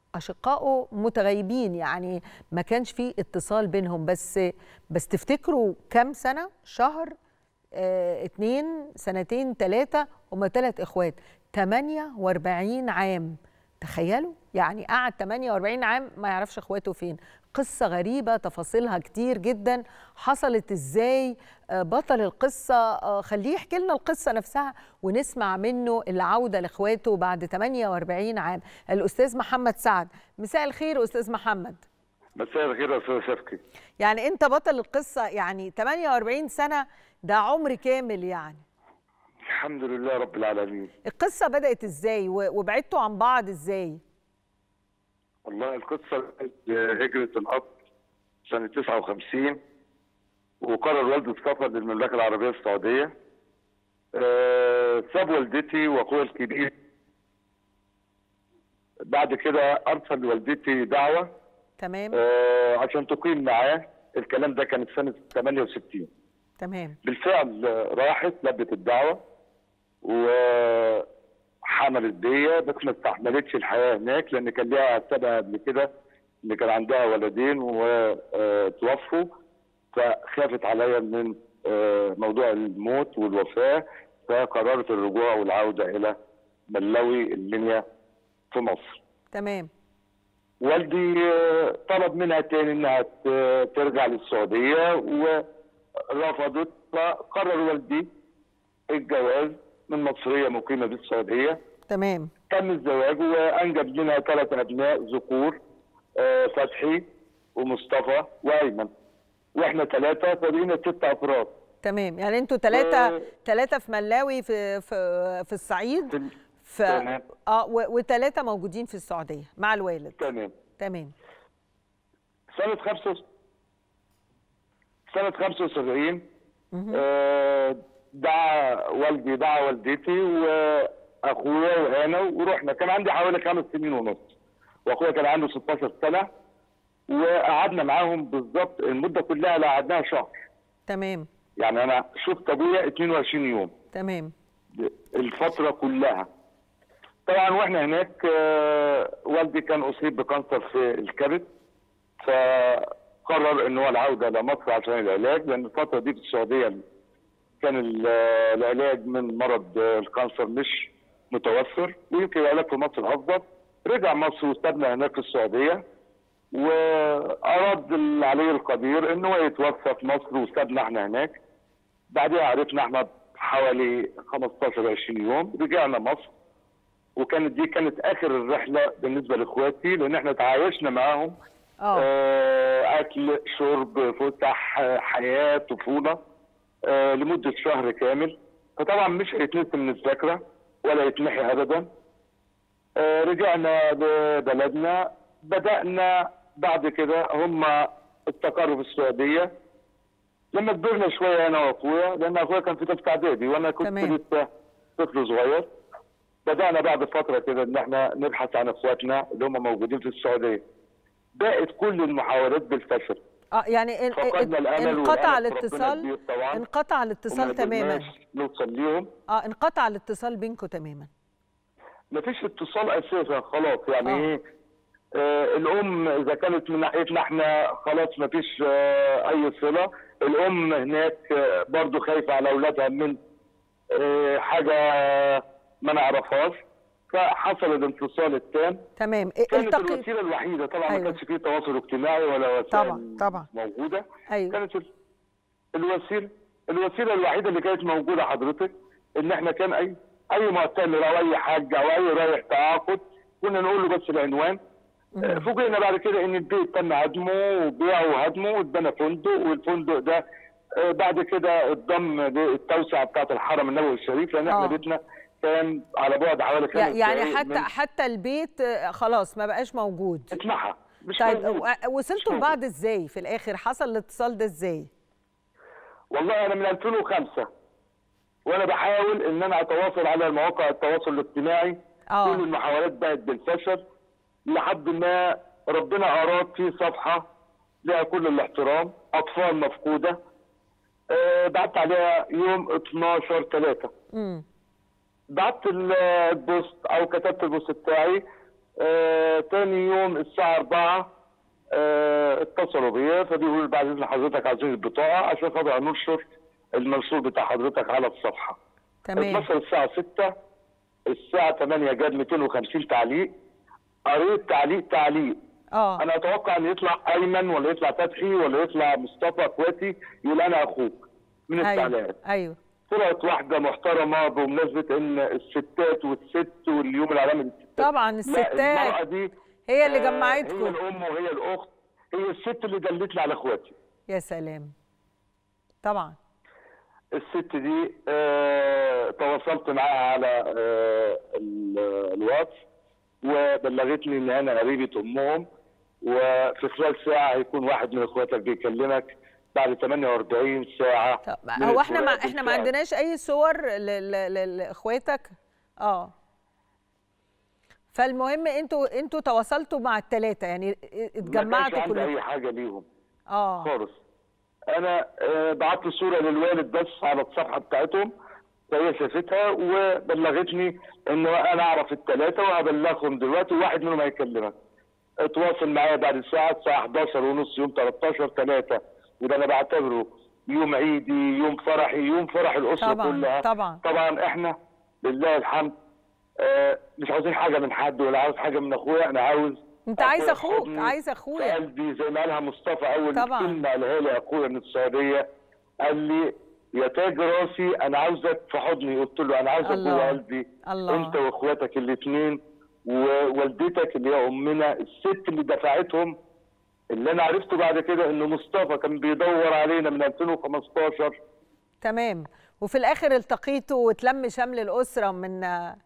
أشقائه متغيبين يعني ما كانش في اتصال بينهم بس بس تفتكروا كم سنة شهر اه اتنين سنتين ثلاثة هما ثلاث إخوات 48 عام تخيلوا يعني قعد 48 عام ما يعرفش اخواته فين قصة غريبة تفاصيلها كتير جدا حصلت ازاي بطل القصة خليه يحكي لنا القصة نفسها ونسمع منه العودة لاخواته بعد 48 عام الأستاذ محمد سعد مساء الخير أستاذ محمد مساء الخير يا أستاذ شفقي يعني أنت بطل القصة يعني 48 سنة ده عمر كامل يعني الحمد لله رب العالمين القصة بدأت ازاي وبعدتوا عن بعض ازاي والله القصة هجرة الأب سنة 59 وقرر والدي السفر للمملكة العربية السعودية أه ساب والدتي واخويا الكبير بعد كده ارسل لوالدتي دعوة تمام أه عشان تقيم معاه الكلام ده كانت سنة 68 تمام بالفعل راحت لبت الدعوة وحملت بيا بس ما استحملتش الحياة هناك لأن كان ليها سنة قبل كده إن كان عندها ولدين وتوفوا فخافت عليا من موضوع الموت والوفاة فقررت الرجوع والعودة إلى ملوي المنيا في مصر تمام والدي طلب منها تاني انها ترجع للسعودية ورفضت فقرر والدي الجواز من مصرية مقيمة بالسعودية تمام تم الزواج وأنجب لنا ثلاث أبناء ذكور فتحي ومصطفى وايمن واحنا ثلاثه فبقينا ست افراد تمام يعني انتوا ثلاثة آه. ثلاثة في ملاوي في في في الصعيد ف... تمام. اه وثلاثة موجودين في السعودية مع الوالد تمام تمام سنه خمسة سنه 75 آه، دعا والدي دعا والدتي واخويا وانا ورحنا كان عندي حوالي خمس سنين ونص واخويا كان عنده 16 سنه وقعدنا معاهم بالظبط المده كلها لا قعدناها شهر تمام يعني انا شفت ابويا 22 يوم تمام الفتره كلها طبعا واحنا هناك آه، والدي كان اصيب بكانسر في الكبد فقرر ان هو العوده لمصر عشان العلاج لان الفتره دي في السعوديه كان ال- العلاج من مرض آه، الكانسر مش متوفر ويمكن العلاج في مصر افضل رجع مصر واستبنى هناك في السعوديه واراد العلي القدير ان هو يتوفى في مصر واستبنى احنا هناك بعدها عرفنا احنا حوالي 15 20 يوم رجعنا مصر وكانت دي كانت اخر الرحله بالنسبه لاخواتي لان احنا تعايشنا معاهم آه اكل شرب فسح آه، حياه طفوله آه لمده شهر كامل فطبعا مش هيتنسي من الذاكره ولا يتمحي ابدا آه رجعنا لبلدنا بدانا بعد كده هم استقروا في السعوديه لما كبرنا شويه انا واخويا لان اخويا كان في ثالثه اعدادي وانا كنت تمام. لسه طفل صغير بدانا بعد فتره كده ان احنا نبحث عن اخواتنا اللي هم موجودين في السعوديه بقت كل المحاولات بالفشل اه يعني ان- فقدنا ان- الامل انقطع والأمل في ربنا الاتصال كبير طبعا انقطع الاتصال وما تماما قدرناش نوصل ليهم اه انقطع الاتصال بينكم تماما مفيش اتصال اساسا خلاص يعني آه. ايه آه الام اذا كانت من ناحيتنا احنا خلاص مفيش آه اي صله الام هناك آه برضو خايفه على اولادها من آه حاجه ما نعرفهاش فحصل الانفصال التام تمام كانت التقي الوسيله الوحيده طبعا أيوة. ما كانش فيه تواصل اجتماعي ولا وسائل طبعا طبعا موجوده ايوه كانت ال- الوسيله الوسيله الوحيده اللي كانت موجوده حضرتك ان احنا كان اي اي معتمر او اي حاج او اي رايح تعاقد كنا نقول له بس العنوان آه، فوجئنا بعد كده ان البيت تم هدمه وبيعه وهدمه واتبنى فندق والفندق ده آه، بعد كده اتضم للتوسعه بتاعه الحرم النبوي الشريف لان احنا آه. بيتنا كان على بعد حوالي خمس يعني دقايق حتى من- حتى البيت آه، خلاص ما بقاش موجود اتمحى مش طيب موجود. و- وصلتوا مش لبعض ازاي في الاخر حصل الاتصال ده ازاي والله انا من 2005 وانا بحاول ان انا اتواصل على مواقع التواصل الاجتماعي آه. كل المحاولات بقت بالفشل لحد ما ربنا اراد في صفحه لها كل الاحترام اطفال مفقوده آه بعت عليها يوم 12 3 امم بعت ال- البوست او كتبت البوست بتاعي آه تاني يوم الساعه 4 آه اتصلوا بيا فبيقولوا لي بعد اذن حضرتك عايزين البطاقه عشان خاطر ننشر المنشور بتاع حضرتك على الصفحه تمام اتصل الساعه 6 الساعه 8 جاب 250 تعليق قريت تعليق تعليق اه انا اتوقع ان يطلع ايمن ولا يطلع فتحي ولا يطلع مصطفى اخواتي يقول انا اخوك من ايوه التعليقات ايوه طلعت واحده محترمه بمناسبه ان الستات والست واليوم العالمي للستات طبعا لا الستات المرأة دي هي اللي آه، جمعتكم. هي الام وهي الاخت هي الست اللي دلتني على اخواتي يا سلام طبعا الست دي آه تواصلت معاها على آه ال- الواتس وبلغتني ان انا قريبه امهم وفي خلال ساعه هيكون واحد من اخواتك بيكلمك بعد 48 ساعه من هو احنا ما الفراق احنا ما بالفعل. عندناش اي صور ل- ل- ل- لاخواتك اه فالمهم انتوا انتوا تواصلتوا مع الثلاثه يعني ما كانش اتجمعتوا عندي كلكم اي حاجه ليهم اه خالص انا آه، بعت صوره للوالد بس على الصفحه بتاعتهم وهي شافتها وبلغتني ان انا اعرف الثلاثه وهبلغهم دلوقتي وواحد منهم هيكلمك اتواصل معايا بعد الساعه الساعه 11 ونص يوم 13 3 وده انا بعتبره يوم عيدي يوم فرحي يوم فرح الاسره طبعاً، كلها طبعاً. طبعا احنا لله الحمد آه، مش عاوزين حاجه من حد ولا عاوز حاجه من اخويا انا عاوز انت عايز أخويا اخوك يحضني عايز في اخويا قلبي زي ما قالها مصطفى اول طبعاً. كلمه قالها لي اخويا من السعوديه قال لي يا تاج راسي انا عاوزك في حضني قلت له انا عاوزك الله. جوه قلبي الله. انت واخواتك الاثنين ووالدتك اللي هي امنا الست اللي دفعتهم اللي انا عرفته بعد كده ان مصطفى كان بيدور علينا من 2015 تمام وفي الاخر التقيتوا وتلم شمل الاسره من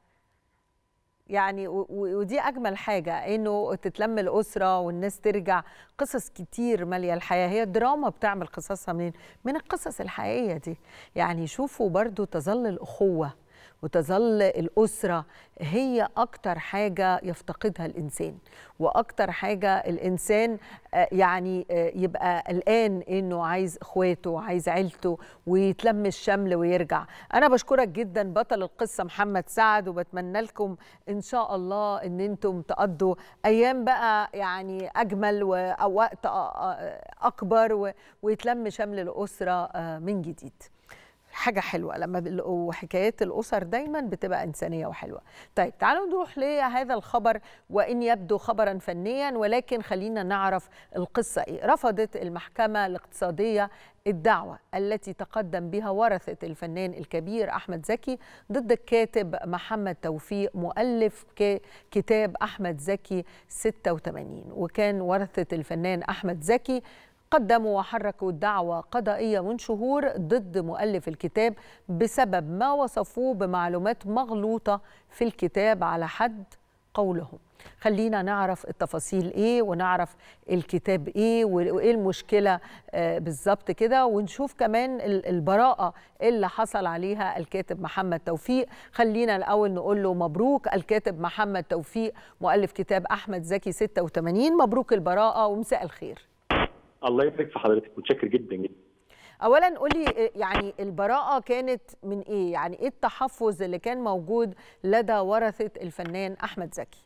يعني و- و- ودي اجمل حاجه انه تتلم الاسره والناس ترجع قصص كتير ماليه الحياه هي الدراما بتعمل قصصها منين من القصص الحقيقيه دي يعني شوفوا برضو تظل الاخوه وتظل الأسرة هي أكتر حاجة يفتقدها الإنسان وأكتر حاجة الإنسان آه، يعني آه، يبقى قلقان إنه عايز إخواته عايز عيلته ويتلم الشمل ويرجع أنا بشكرك جدا بطل القصة محمد سعد وبتمنى لكم إن شاء الله إن أنتم تقضوا أيام بقى يعني أجمل و- أو وقت أ- أ- أكبر و- ويتلم شمل الأسرة آه، من جديد حاجة حلوة لما بيلاقوا حكايات الأسر دايما بتبقى إنسانية وحلوة طيب تعالوا نروح لهذا الخبر وإن يبدو خبرا فنيا ولكن خلينا نعرف القصة إيه رفضت المحكمة الاقتصادية الدعوة التي تقدم بها ورثة الفنان الكبير أحمد زكي ضد الكاتب محمد توفيق مؤلف ك- كتاب أحمد زكي 86 وكان ورثة الفنان أحمد زكي قدموا وحركوا دعوى قضائية من شهور ضد مؤلف الكتاب بسبب ما وصفوه بمعلومات مغلوطة في الكتاب على حد قولهم خلينا نعرف التفاصيل ايه ونعرف الكتاب ايه وايه المشكله آه، بالظبط كده ونشوف كمان ال- البراءه اللي حصل عليها الكاتب محمد توفيق خلينا الاول نقول له مبروك الكاتب محمد توفيق مؤلف كتاب احمد زكي 86 مبروك البراءه ومساء الخير الله يبارك في حضرتك متشكر جدا جدا اولا قولي آه، يعني البراءه كانت من ايه يعني ايه التحفظ اللي كان موجود لدى ورثه الفنان احمد زكي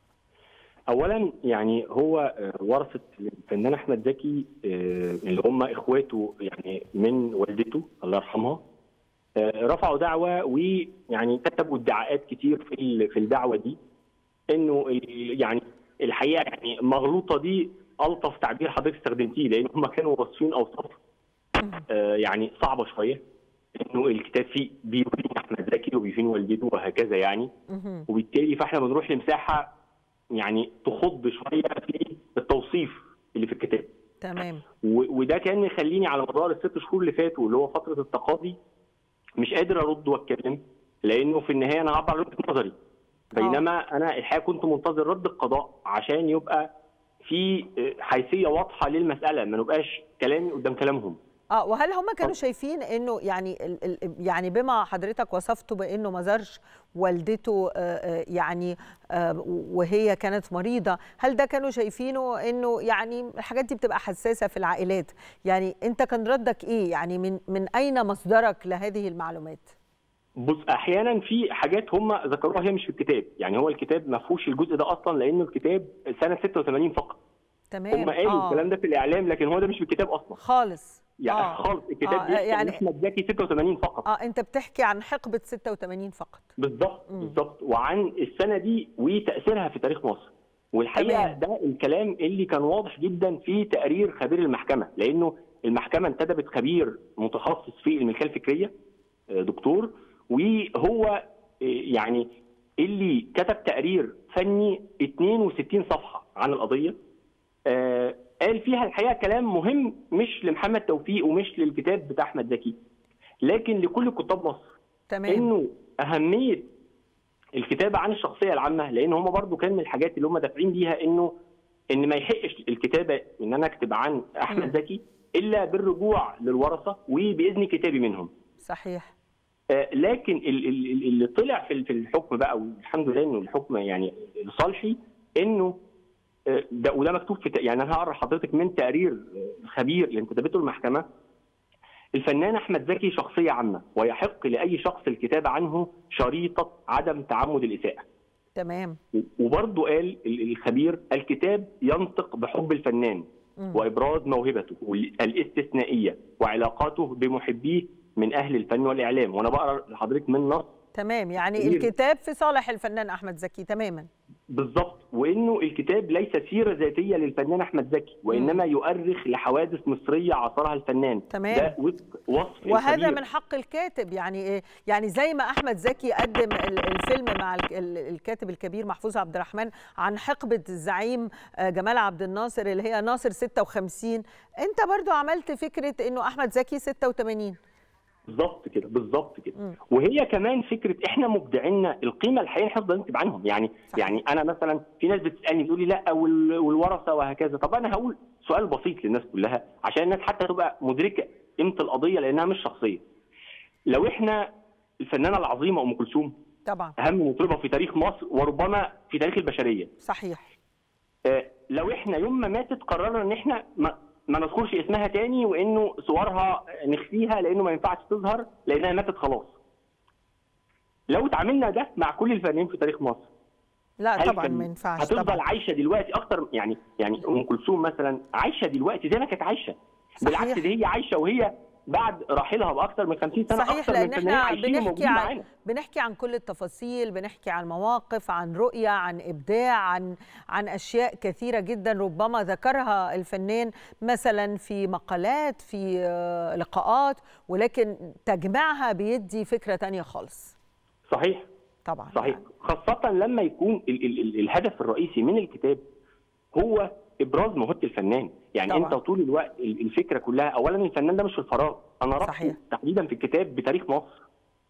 اولا يعني هو آه، ورثه الفنان احمد زكي آه، اللي هم اخواته يعني من والدته الله يرحمها آه، رفعوا دعوه ويعني كتبوا ادعاءات كتير في ال- في الدعوه دي انه ال- يعني الحقيقه يعني مغلوطه دي الطف تعبير حضرتك استخدمتيه لان هم كانوا واصفين اوصاف آه، يعني صعبه شويه انه الكتاب فيه بيبين احمد زكي وبيبين والدته وهكذا يعني وبالتالي فاحنا بنروح لمساحه يعني تخض شويه في التوصيف اللي في الكتاب تمام و- وده كان يخليني على مدار الست شهور اللي فاتوا اللي هو فتره التقاضي مش قادر ارد واتكلم لانه في النهايه انا هعبر عن وجهه نظري بينما انا الحقيقه كنت منتظر رد القضاء عشان يبقى في آه، حيثيه واضحه للمساله ما نبقاش كلامي قدام كلامهم اه وهل هم كانوا شايفين انه يعني ال ال يعني بما حضرتك وصفته بانه ما زارش والدته آه، آه، يعني آه، وهي كانت مريضه هل ده كانوا شايفينه انه يعني الحاجات دي بتبقى حساسه في العائلات يعني انت كان ردك ايه يعني من من اين مصدرك لهذه المعلومات بص احيانا في حاجات هم ذكروها هي مش في الكتاب يعني هو الكتاب ما فيهوش الجزء ده اصلا لانه الكتاب سنه 86 فقط تمام هم قالوا آه. الكلام ده في الاعلام لكن هو ده مش في الكتاب اصلا خالص يعني آه. خالص الكتاب آه، بيحكي يعني- عن احمد زكي 86 فقط اه انت بتحكي عن حقبه 86 فقط بالظبط بالظبط وعن السنه دي وتاثيرها في تاريخ مصر والحقيقه تمام. ده الكلام اللي كان واضح جدا في تقرير خبير المحكمه لانه المحكمه انتدبت خبير متخصص في الملكيه الفكريه آه، دكتور وهو آه، يعني اللي كتب تقرير فني 62 صفحه عن القضيه آه، قال فيها الحقيقه كلام مهم مش لمحمد توفيق ومش للكتاب بتاع احمد زكي لكن لكل كتاب مصر تمام انه اهميه الكتابه عن الشخصيه العامه لان هم برضو كان من الحاجات اللي هم دافعين بيها انه ان ما يحقش الكتابه ان انا اكتب عن احمد زكي الا بالرجوع للورثه وباذن كتابي منهم صحيح آه، لكن ال- ال- ال- اللي طلع في ال- في الحكم بقى والحمد لله انه الحكم يعني لصالحي انه آه، ده وده مكتوب في ت- يعني انا هقرا لحضرتك من تقرير آه، الخبير اللي انتدبته المحكمه الفنان احمد زكي شخصيه عامه ويحق لاي شخص الكتابه عنه شريطه عدم تعمد الاساءه تمام وبرضه قال ال- الخبير الكتاب ينطق بحب الفنان مم. وابراز موهبته الاستثنائيه وعلاقاته بمحبيه من اهل الفن والاعلام وانا بقرا لحضرتك من نص تمام يعني جميل. الكتاب في صالح الفنان احمد زكي تماما بالظبط وانه الكتاب ليس سيره ذاتيه للفنان احمد زكي وانما يؤرخ لحوادث مصريه عاصرها الفنان تمام. ده وفق وصف وهذا الخبير. من حق الكاتب يعني إيه؟ يعني زي ما احمد زكي قدم ال- الفيلم مع ال- ال- الكاتب الكبير محفوظ عبد الرحمن عن حقبه الزعيم آه، جمال عبد الناصر اللي هي ناصر 56 انت برضو عملت فكره انه احمد زكي 86 بالظبط كده بالظبط كده وهي كمان فكره احنا مبدعينا القيمه الحقيقيه احنا نفضل نكتب عنهم يعني صح. يعني انا مثلا في ناس بتسالني تقول لي لا وال- والورثه وهكذا طب انا هقول سؤال بسيط للناس كلها عشان الناس حتى تبقى مدركه قيمه القضيه لانها مش شخصيه لو احنا الفنانه العظيمه ام كلثوم طبعا اهم مطربه في تاريخ مصر وربما في تاريخ البشريه صحيح آه، لو احنا يوم ما ماتت قررنا ان احنا ما, ما نذكرش اسمها تاني وانه صورها نخفيها لانه ما ينفعش تظهر لانها ماتت خلاص. لو اتعاملنا ده مع كل الفنانين في تاريخ مصر لا هل طبعا كان ما ينفعش هتفضل طبعا عايشه دلوقتي اكتر يعني يعني ام كلثوم مثلا عايشه دلوقتي زي ما كانت عايشه بالعكس دي هي عايشه وهي بعد رحيلها باكثر من 50 سنه صحيح اكتر لان من فنانين احنا عايشين بنحكي وموجودين عن معانا بنحكي عن كل التفاصيل بنحكي عن مواقف عن رؤيه عن ابداع عن عن اشياء كثيره جدا ربما ذكرها الفنان مثلا في مقالات في آه، لقاءات ولكن تجميعها بيدي فكره تانية خالص صحيح طبعا صحيح خاصة لما يكون ال ال ال الهدف الرئيسي من الكتاب هو ابراز موهبة الفنان، يعني طبعاً. انت طول الوقت ال- الفكرة كلها اولا الفنان ده مش في الفراغ، انا ربطه تحديدا في الكتاب بتاريخ مصر.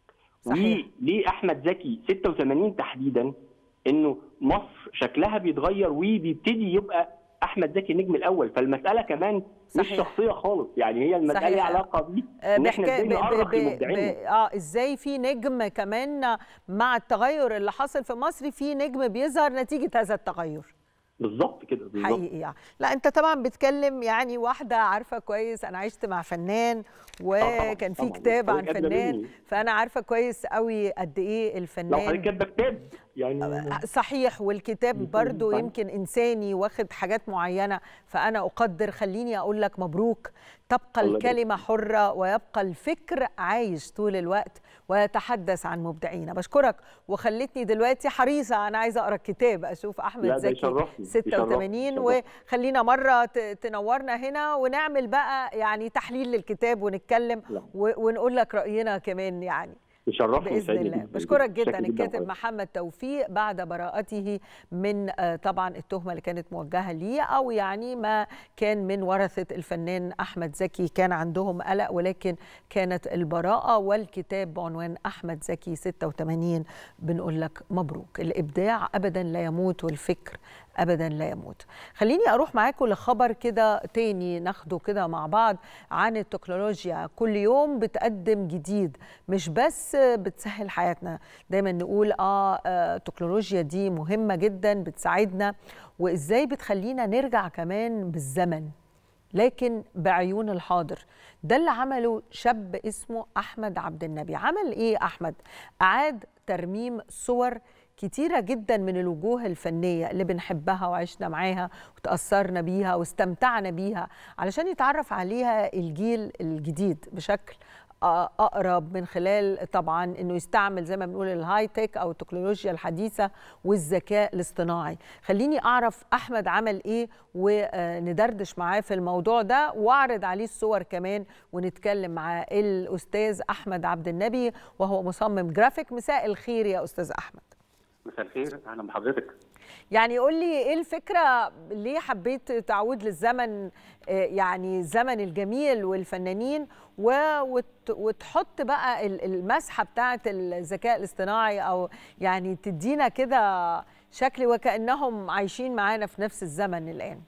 صحيح. وليه احمد زكي 86 تحديدا انه مصر شكلها بيتغير وبيبتدي يبقى احمد زكي النجم الاول، فالمسألة كمان مش صحيح. شخصية خالص، يعني هي المسألة صحيح. ليها علاقة بيه آه، ان احنا بحكا- ازاي ب- ب- نأرخ ب- المبدعين. ب- اه ازاي في نجم كمان مع التغير اللي حصل في مصر في نجم بيظهر نتيجه هذا التغير بالظبط كده بالظبط حقيقي يعني. لا انت طبعا بتكلم يعني واحده عارفه كويس انا عشت مع فنان وكان في طبعاً. كتاب عن حضرتك أدرى فنان مني. فانا عارفه كويس قوي قد ايه لو الفنان حضرتك كاتبه كتاب يعني صحيح والكتاب برضو يمكن إنساني واخد حاجات معينة فأنا أقدر خليني أقول لك مبروك تبقى الله يبارك الكلمة حرة ويبقى الفكر عايش طول الوقت ويتحدث عن مبدعين بشكرك وخلتني دلوقتي حريصة أنا عايزة أقرأ الكتاب أشوف لا، أحمد ده زكي يشرفني، 86 يشرفني. وخلينا مرة ت- تنورنا هنا ونعمل بقى يعني تحليل للكتاب ونتكلم لا. و- ونقول لك رأينا كمان يعني يشرفني باذن ويسعدني الله جداً بشكرك جداً. جدا شاكر الكاتب حضرتك. محمد توفيق بعد براءته من آه، طبعا التهمه اللي كانت موجهه ليه او يعني ما كان من ورثه الفنان احمد زكي كان عندهم قلق ولكن كانت البراءه والكتاب بعنوان احمد زكي 86 بنقول لك مبروك الابداع ابدا لا يموت والفكر ابدا لا يموت خليني اروح معاكم لخبر كده تاني ناخده كده مع بعض عن التكنولوجيا كل يوم بتقدم جديد مش بس بتسهل حياتنا دايما نقول اه آه، التكنولوجيا دي مهمه جدا بتساعدنا وازاي بتخلينا نرجع كمان بالزمن لكن بعيون الحاضر ده اللي عمله شاب اسمه احمد عبد النبي عمل ايه احمد اعاد ترميم صور كتيرة جدا من الوجوه الفنية اللي بنحبها وعشنا معاها وتأثرنا بيها واستمتعنا بيها علشان يتعرف عليها الجيل الجديد بشكل آه، اقرب من خلال طبعا انه يستعمل زي ما بنقول الهاي تك او التكنولوجيا الحديثه والذكاء الاصطناعي خليني اعرف احمد عمل ايه وندردش معاه في الموضوع ده واعرض عليه الصور كمان ونتكلم مع الاستاذ احمد عبد النبي وهو مصمم جرافيك مساء الخير يا استاذ احمد مساء الخير اهلا بحضرتك يعني قول لي ايه الفكره ليه حبيت تعود للزمن آه، يعني الزمن الجميل والفنانين و- وت- وتحط بقى ال- المسحه بتاعه الذكاء الاصطناعي او يعني تدينا كده شكل وكانهم عايشين معانا في نفس الزمن الان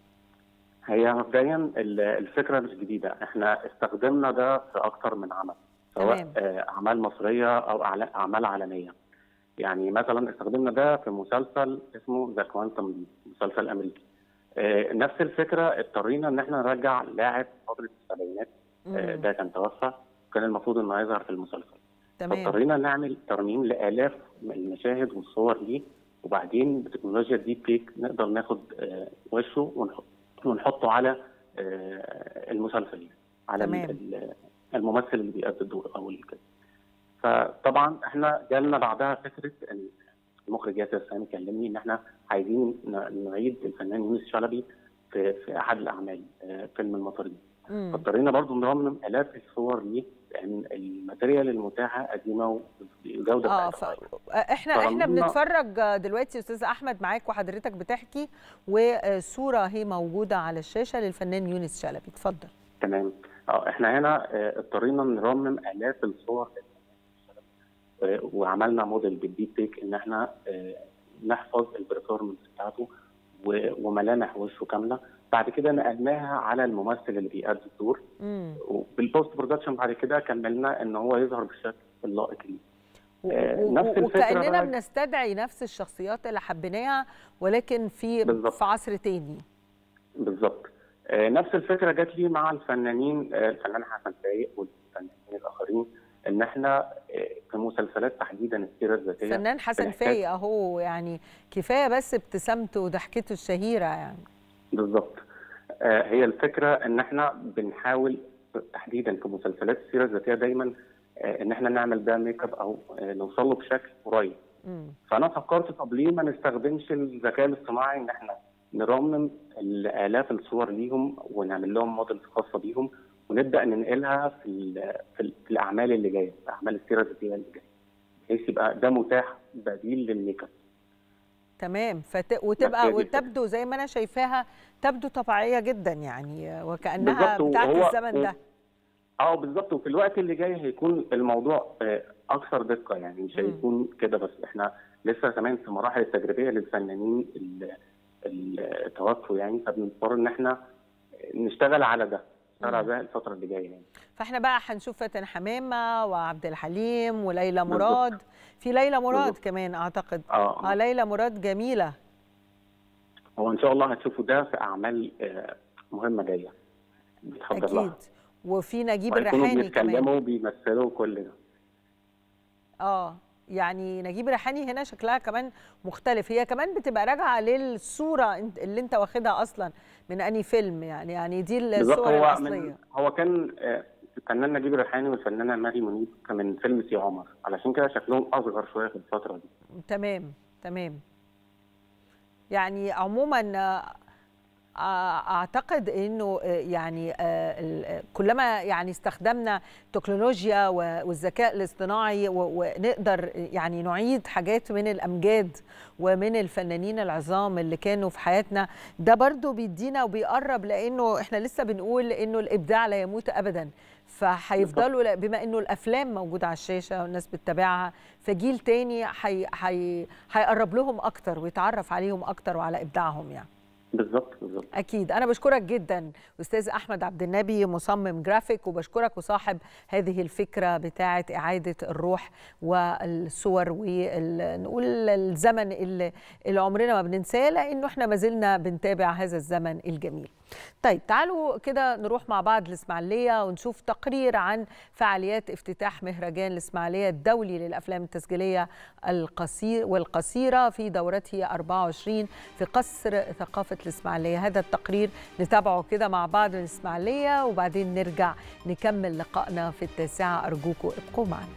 هي مبدئيا ال- الفكره مش جديده احنا استخدمنا ده في اكتر من عمل سواء تمام. آه، اعمال مصريه او أعلا- اعمال عالميه يعني مثلا استخدمنا ده في مسلسل اسمه ذا كوانتم ليب مسلسل امريكي آه، نفس الفكره اضطرينا ان احنا نرجع لاعب فتره السبعينات آه، مم. ده كان توفى كان المفروض انه يظهر في المسلسل تمام فاضطرينا نعمل ترميم لالاف من المشاهد والصور دي وبعدين بتكنولوجيا الديب فيك نقدر ناخد آه، وشه ونحط ونحطه على آه، المسلسل يعني، على ال- تمام. ال- الممثل اللي بيأدي الدور او ال- كده فطبعا احنا جالنا بعدها فكره ان المخرج ياسر سامي كلمني ان احنا عايزين ن- نعيد الفنان يونس شلبي في في احد الاعمال آه، فيلم المطريه مم. فاضطرينا برضو نرمم الاف الصور ليه لان الماتيريال المتاحه قديمه والجوده اه بتاعتها ف... احنا احنا فرممنا- بنتفرج دلوقتي يا استاذ احمد معاك وحضرتك بتحكي وصوره هي موجوده على الشاشه للفنان يونس شلبي اتفضل تمام اه احنا هنا آه، اضطرينا نرمم الاف الصور آه، وعملنا موديل بالديب تيك ان احنا آه، نحفظ البرفورمنس بتاعته و- وملامح وشه كامله بعد كده نقلناها على الممثل اللي بيأدي الدور مم. وبالبوست برودكشن بعد كده كملنا ان هو يظهر بالشكل اللائق ليه و- آه، و- نفس الفكره وكاننا بقى بنستدعي نفس الشخصيات اللي حبيناها ولكن في بالظبط. في عصر تاني بالظبط آه، نفس الفكره جات لي مع الفنانين آه، الفنان حسن فايق والفنانين الاخرين ان احنا آه، في مسلسلات تحديدا السيره الذاتيه فنان حسن بنحتاج- فايق اهو يعني كفايه بس ابتسامته وضحكته الشهيره يعني بالظبط آه، هي الفكره ان احنا بنحاول تحديدا في مسلسلات السيره الذاتيه دايما آه، ان احنا نعمل ده ميك اب او آه، نوصل له بشكل قريب مم. فانا فكرت طب ليه ما نستخدمش الذكاء الاصطناعي ان احنا نرمم الالاف الصور ليهم ونعمل لهم موديلز خاصه بيهم ونبدا ننقلها في ال في, ال في الاعمال اللي جايه في اعمال السيره الذاتيه اللي جايه بحيث يبقى ده متاح بديل للميك اب تمام فت... وتبقى هي دي الفكرة. وتبدو زي ما انا شايفاها تبدو طبيعيه جدا يعني وكانها بالظبط، بتاعت وهو- الزمن ده اه بالظبط وفي الوقت اللي جاي هيكون الموضوع آه، اكثر دقه يعني مش هيكون كده بس احنا لسه كمان في مراحل التجريبيه للفنانين ال- ال- التوفوا يعني فبنضطر ان احنا نشتغل على ده نشتغل على ده الفتره اللي جايه يعني فاحنا بقى هنشوف فاتن حمامه وعبد الحليم وليلى بالظبط. مراد في ليلى مراد بالظبط. كمان اعتقد اه اه ليلى مراد جميله هو ان شاء الله هتشوفوا ده في اعمال آه، مهمه جايه بتحضر اكيد لها وفي نجيب وهيكونوا الريحاني كمان بيتكلموا وبيمثلوا كل ده اه يعني نجيب الريحاني هنا شكلها كمان مختلف هي كمان بتبقى راجعه للصوره انت- اللي انت واخدها اصلا من اني فيلم يعني يعني دي بالظبط الصور هو الاصليه من هو كان آه، الفنان نجيب الريحاني والفنانه ماري منيب كان من فيلم سي عمر علشان كده شكلهم اصغر شويه في الفتره دي تمام تمام يعني عموما آه، آه، اعتقد انه آه، يعني آه، ال- آه، كلما يعني استخدمنا التكنولوجيا و- والذكاء الاصطناعي و- ونقدر يعني نعيد حاجات من الامجاد ومن الفنانين العظام اللي كانوا في حياتنا ده برضو بيدينا وبيقرب لانه احنا لسه بنقول انه الابداع لا يموت ابدا فهيفضلوا لا- بما انه الافلام موجوده على الشاشه والناس بتتابعها فجيل تاني حي حي هيقرب لهم اكتر ويتعرف عليهم اكتر وعلى ابداعهم يعني بالظبط بالظبط اكيد انا بشكرك جدا استاذ احمد عبد النبي مصمم جرافيك وبشكرك وصاحب هذه الفكره بتاعه اعاده الروح والصور ونقول الزمن اللي, اللي عمرنا ما بننساه لانه احنا ما زلنا بنتابع هذا الزمن الجميل طيب تعالوا كده نروح مع بعض الاسماعيليه ونشوف تقرير عن فعاليات افتتاح مهرجان الاسماعيليه الدولي للافلام التسجيليه القصير والقصيره في دورته 24 في قصر ثقافه الاسماعيليه هذا التقرير نتابعه كده مع بعض من الاسماعيليه وبعدين نرجع نكمل لقائنا في التاسعه ارجوكم ابقوا معنا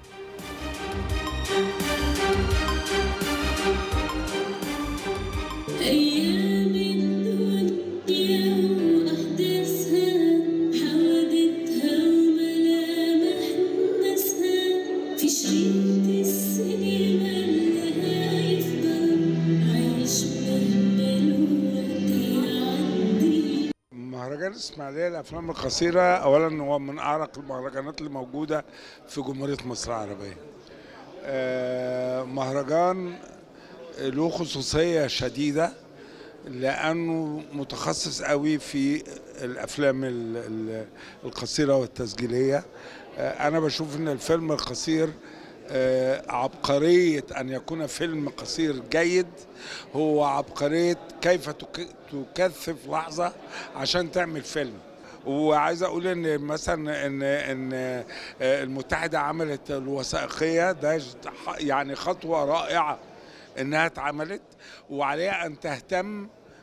أيام الدنيا وأحداثها حوادثها وملامح ناسها في شريط السينما اللي هيفضل عايش مهما الوقت يعدي مهرجان الاسماعيليه للافلام القصيره اولا هو من اعرق المهرجانات اللي موجوده في جمهوريه مصر العربيه آه، مهرجان له خصوصيه شديده لانه متخصص قوي في الافلام ال- ال- القصيره والتسجيليه آه، انا بشوف ان الفيلم القصير آه، عبقريه ان يكون فيلم قصير جيد هو عبقريه كيف تك- تكثف لحظه عشان تعمل فيلم وعايز اقول ان مثلا ان ان آه، المتحده عملت الوثائقيه ده ج- يعني خطوه رائعه انها اتعملت وعليها ان تهتم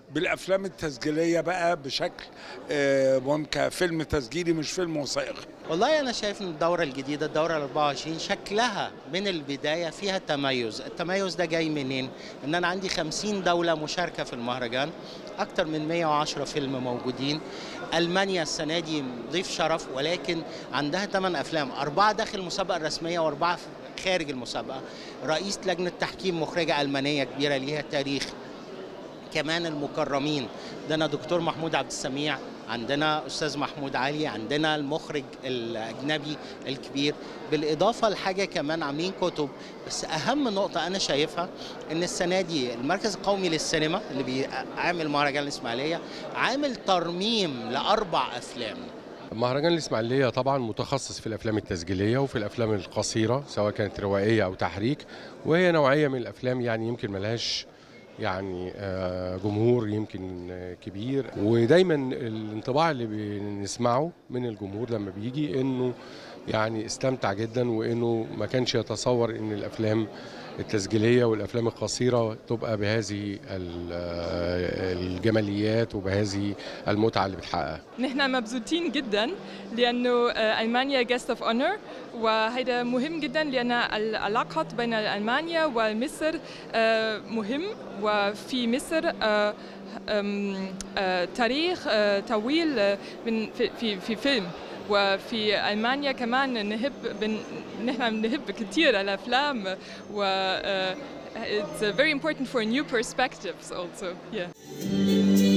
بالافلام التسجيليه بقى بشكل آه، ممكن فيلم تسجيلي مش فيلم وثائقي والله انا شايف ان الدوره الجديده الدوره ال 24 شكلها من البدايه فيها تميز التميز ده جاي منين ان انا عندي 50 دوله مشاركه في المهرجان اكتر من 110 فيلم موجودين المانيا السنه دي ضيف شرف ولكن عندها 8 افلام اربعه داخل المسابقه الرسميه واربعه خارج المسابقه رئيس لجنه تحكيم مخرجه المانيه كبيره ليها تاريخ كمان المكرمين عندنا دكتور محمود عبد السميع عندنا استاذ محمود علي عندنا المخرج الاجنبي الكبير بالاضافه لحاجه كمان عاملين كتب بس اهم نقطه انا شايفها ان السنه دي المركز القومي للسينما اللي بيعمل مهرجان الاسماعيليه عامل ترميم لاربع افلام مهرجان الإسماعيلية طبعا متخصص في الأفلام التسجيلية وفي الأفلام القصيرة سواء كانت روائية أو تحريك وهي نوعية من الأفلام يعني يمكن ملهاش يعني آه، جمهور يمكن آه، كبير ودايما الانطباع اللي بنسمعه من الجمهور لما بيجي انه يعني استمتع جدا وانه ما كانش يتصور ان الافلام التسجيليه والافلام القصيره تبقى بهذه ال- آه، الجماليات وبهذه المتعه اللي بتحققها نحن مبسوطين جدا لانه آه، المانيا جيست اوف اونر وهذا مهم جدا لان العلاقات بين المانيا ومصر آه، مهم وفي مصر آه، آم، آه، تاريخ آه، طويل آه، من في في في فيلم وفي المانيا كمان نحب بن نحن نحب كثير الافلام و آه، it's uh, very important for new perspectives also yeah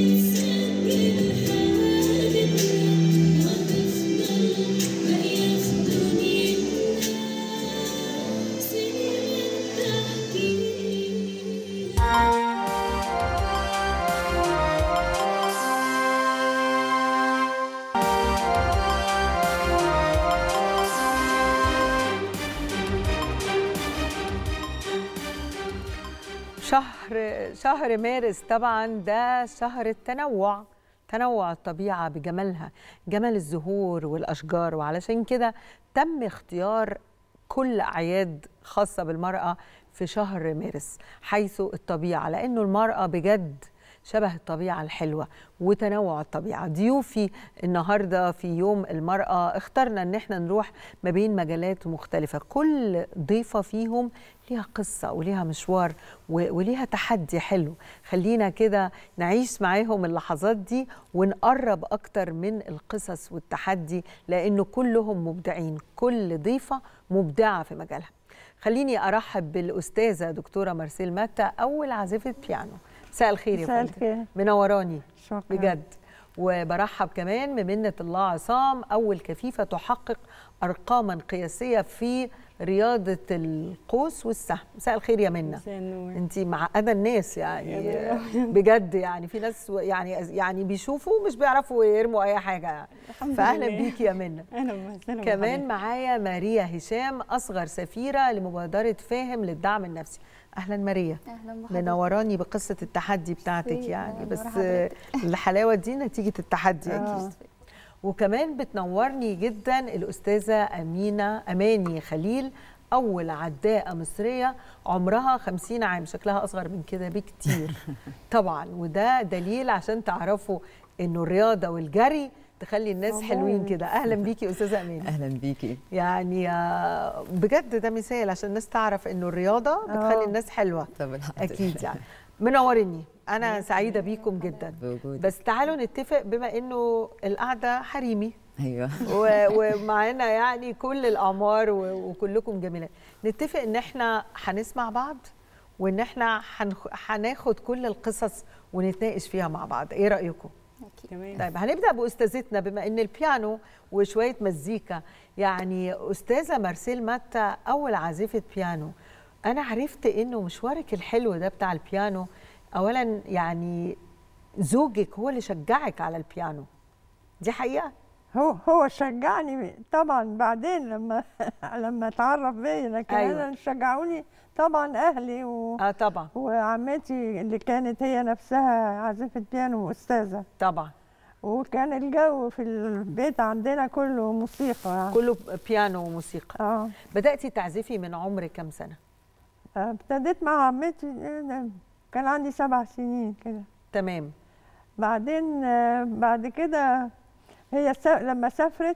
شهر شهر مارس طبعا ده شهر التنوع تنوع الطبيعة بجمالها جمال الزهور والأشجار وعلشان كده تم اختيار كل أعياد خاصة بالمرأة في شهر مارس حيث الطبيعة لأنه المرأة بجد شبه الطبيعة الحلوة وتنوع الطبيعة ضيوفي النهاردة في يوم المرأة اخترنا ان احنا نروح ما بين مجالات مختلفة كل ضيفة فيهم ليها قصة وليها مشوار و- وليها تحدي حلو خلينا كده نعيش معاهم اللحظات دي ونقرب أكتر من القصص والتحدي لأنه كلهم مبدعين كل ضيفة مبدعة في مجالها خليني أرحب بالأستاذة دكتورة مارسيل ماتا أول عازفة بيانو مساء الخير يا مساء فندم الخير. منوراني شكرا بجد وبرحب كمان بمنة الله عصام أول كفيفة تحقق أرقاما قياسية في رياضة القوس والسهم مساء الخير يا منة انت معقدة الناس يعني يا بجد يعني في ناس يعني يعني بيشوفوا مش بيعرفوا يرموا أي حاجة يعني الحمد فأهلا لله. بيكي يا منة اهلا وسهلا كمان بحضرتك. معايا ماريا هشام أصغر سفيرة لمبادرة فاهم للدعم النفسي أهلا ماريا اهلا بحضرتك منوراني بقصة التحدي بتاعتك ميرسي، يعني منورة بس حضرتك. الحلاوة دي نتيجة التحدي آه. أكيد وكمان بتنورني جدا الأستاذة أمينة أماني خليل أول عداءة مصرية عمرها 50 عام شكلها أصغر من كده بكتير طبعا وده دليل عشان تعرفوا إنه الرياضة والجري تخلي الناس طبعاً. حلوين كده أهلا بيكي أستاذة أماني اهلا بيكي يعني آه، بجد ده مثال عشان الناس تعرف انه الرياضه بتخلي آه. الناس حلوه طب الحمد اكيد لله. يعني منورني انا سعيده بيكم جدا بوجودك. بس تعالوا نتفق بما انه القعده حريمي ايوه و- ومعانا يعني كل الاعمار و- وكلكم جميلات نتفق ان احنا هنسمع بعض وان احنا هنخ- هناخد كل القصص ونتناقش فيها مع بعض ايه رايكم طيب هنبدا باستاذتنا بما ان البيانو وشويه مزيكا يعني استاذه مارسيل ماتا اول عازفه بيانو انا عرفت انه مشوارك الحلو ده بتاع البيانو اولا يعني زوجك هو اللي شجعك على البيانو دي حقيقه هو هو شجعني طبعا بعدين لما لما اتعرف بيا لكن أيوة. انا اللي شجعوني طبعا اهلي و... اه طبعا وعمتي اللي كانت هي نفسها عازفه بيانو واستاذه طبعا وكان الجو في البيت عندنا كله موسيقى يعني. كله بيانو وموسيقى اه بداتي تعزفي من عمر كام سنه ابتديت مع عمتي كان عندي سبع سنين كده تمام بعدين آه، بعد كده هي سا- لما سافرت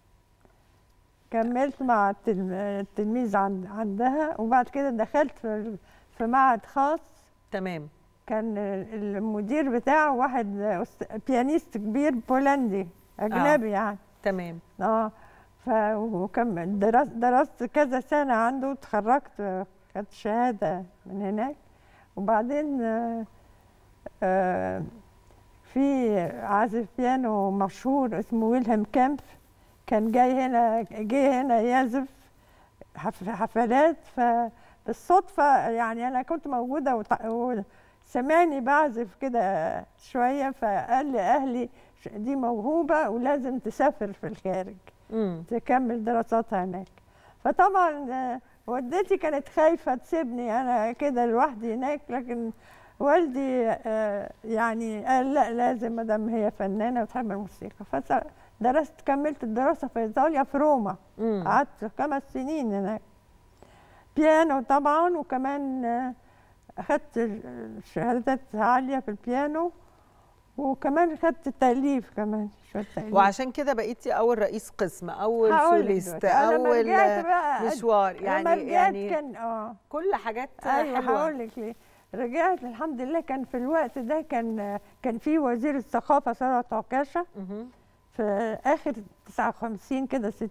كملت مع التلم- التلميذ عند عندها وبعد كده دخلت في في معهد خاص تمام كان المدير بتاعه واحد أست- بيانيست كبير بولندي اجنبي آه. يعني تمام اه ف وكم درست درست كذا سنه عنده اتخرجت خدت شهاده من هناك وبعدين آه، آه، في عازف بيانو مشهور اسمه ويلهام كامب كان جاي هنا جه هنا يعزف حف- حفلات فبالصدفة يعني أنا كنت موجودة وت- وسمعني بعزف كده شوية فقال لي أهلي ش- دي موهوبة ولازم تسافر في الخارج مم. تكمل دراساتها هناك فطبعا آه، والدتي كانت خايفة تسيبني أنا كده لوحدي هناك لكن والدي آه، يعني قال لا لازم ما دام هي فنانة وتحب الموسيقى فدرست كملت الدراسة في إيطاليا في روما مم. قعدت خمس سنين هناك بيانو طبعا وكمان آه، أخدت شهادات عالية في البيانو وكمان خدت تأليف كمان شوية تأليف وعشان كده بقيتي اول رئيس قسم اول هقولك سوليست دلوقتي. أنا لما اول رجعت بقى مشوار لما يعني رجعت يعني كان اه كل حاجات ايوه حلوه هقول لك ليه رجعت الحمد لله كان في الوقت ده كان كان في وزير الثقافه ثروت عكاشه مهم. في اخر 59 كده 60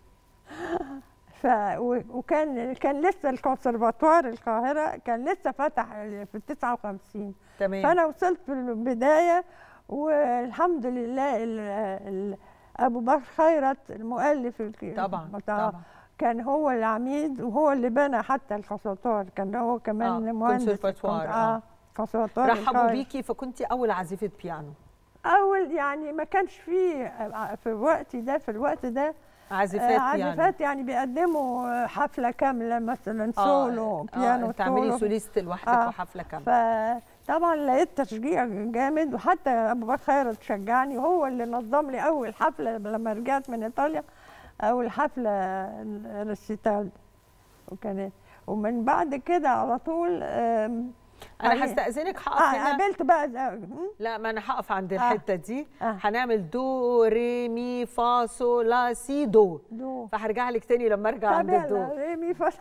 ف و- وكان كان لسه الكونسرفاتوار القاهره كان لسه فتح في 59 تمام فانا وصلت في البدايه والحمد لله ال ال ابو بكر خيرت المؤلف الك- طبعا بتاع- طبعا كان هو العميد وهو اللي بنى حتى الكونسرفاتوار كان هو كمان آه، مهندس كونسرفاتوار، الكون- آه. اه كونسرفاتوار رحبوا القاهرة. بيكي فكنتي اول عازفه بيانو اول يعني ما كانش فيه في الوقت ده في الوقت ده عازفات آه، بيانو عازفات يعني بيقدموا حفله كامله مثلا آه، سولو بيانو آه تعملي سولو. سوليست لوحدك آه، وحفله كامله فطبعا لقيت تشجيع جامد وحتى ابو بكر خيرت شجعني وهو اللي نظم لي اول حفله لما رجعت من ايطاليا اول حفله الريسيتال وكانت ومن بعد كده على طول آم، انا يعني- هستاذنك هقف آه هنا قابلت بقى ز- لا ما انا هقف عند آه. الحته دي آه. هنعمل دو ري مي فا صو لا سي دو دو فهرجع لك تاني لما ارجع عند طب يلا الدو ريمي ف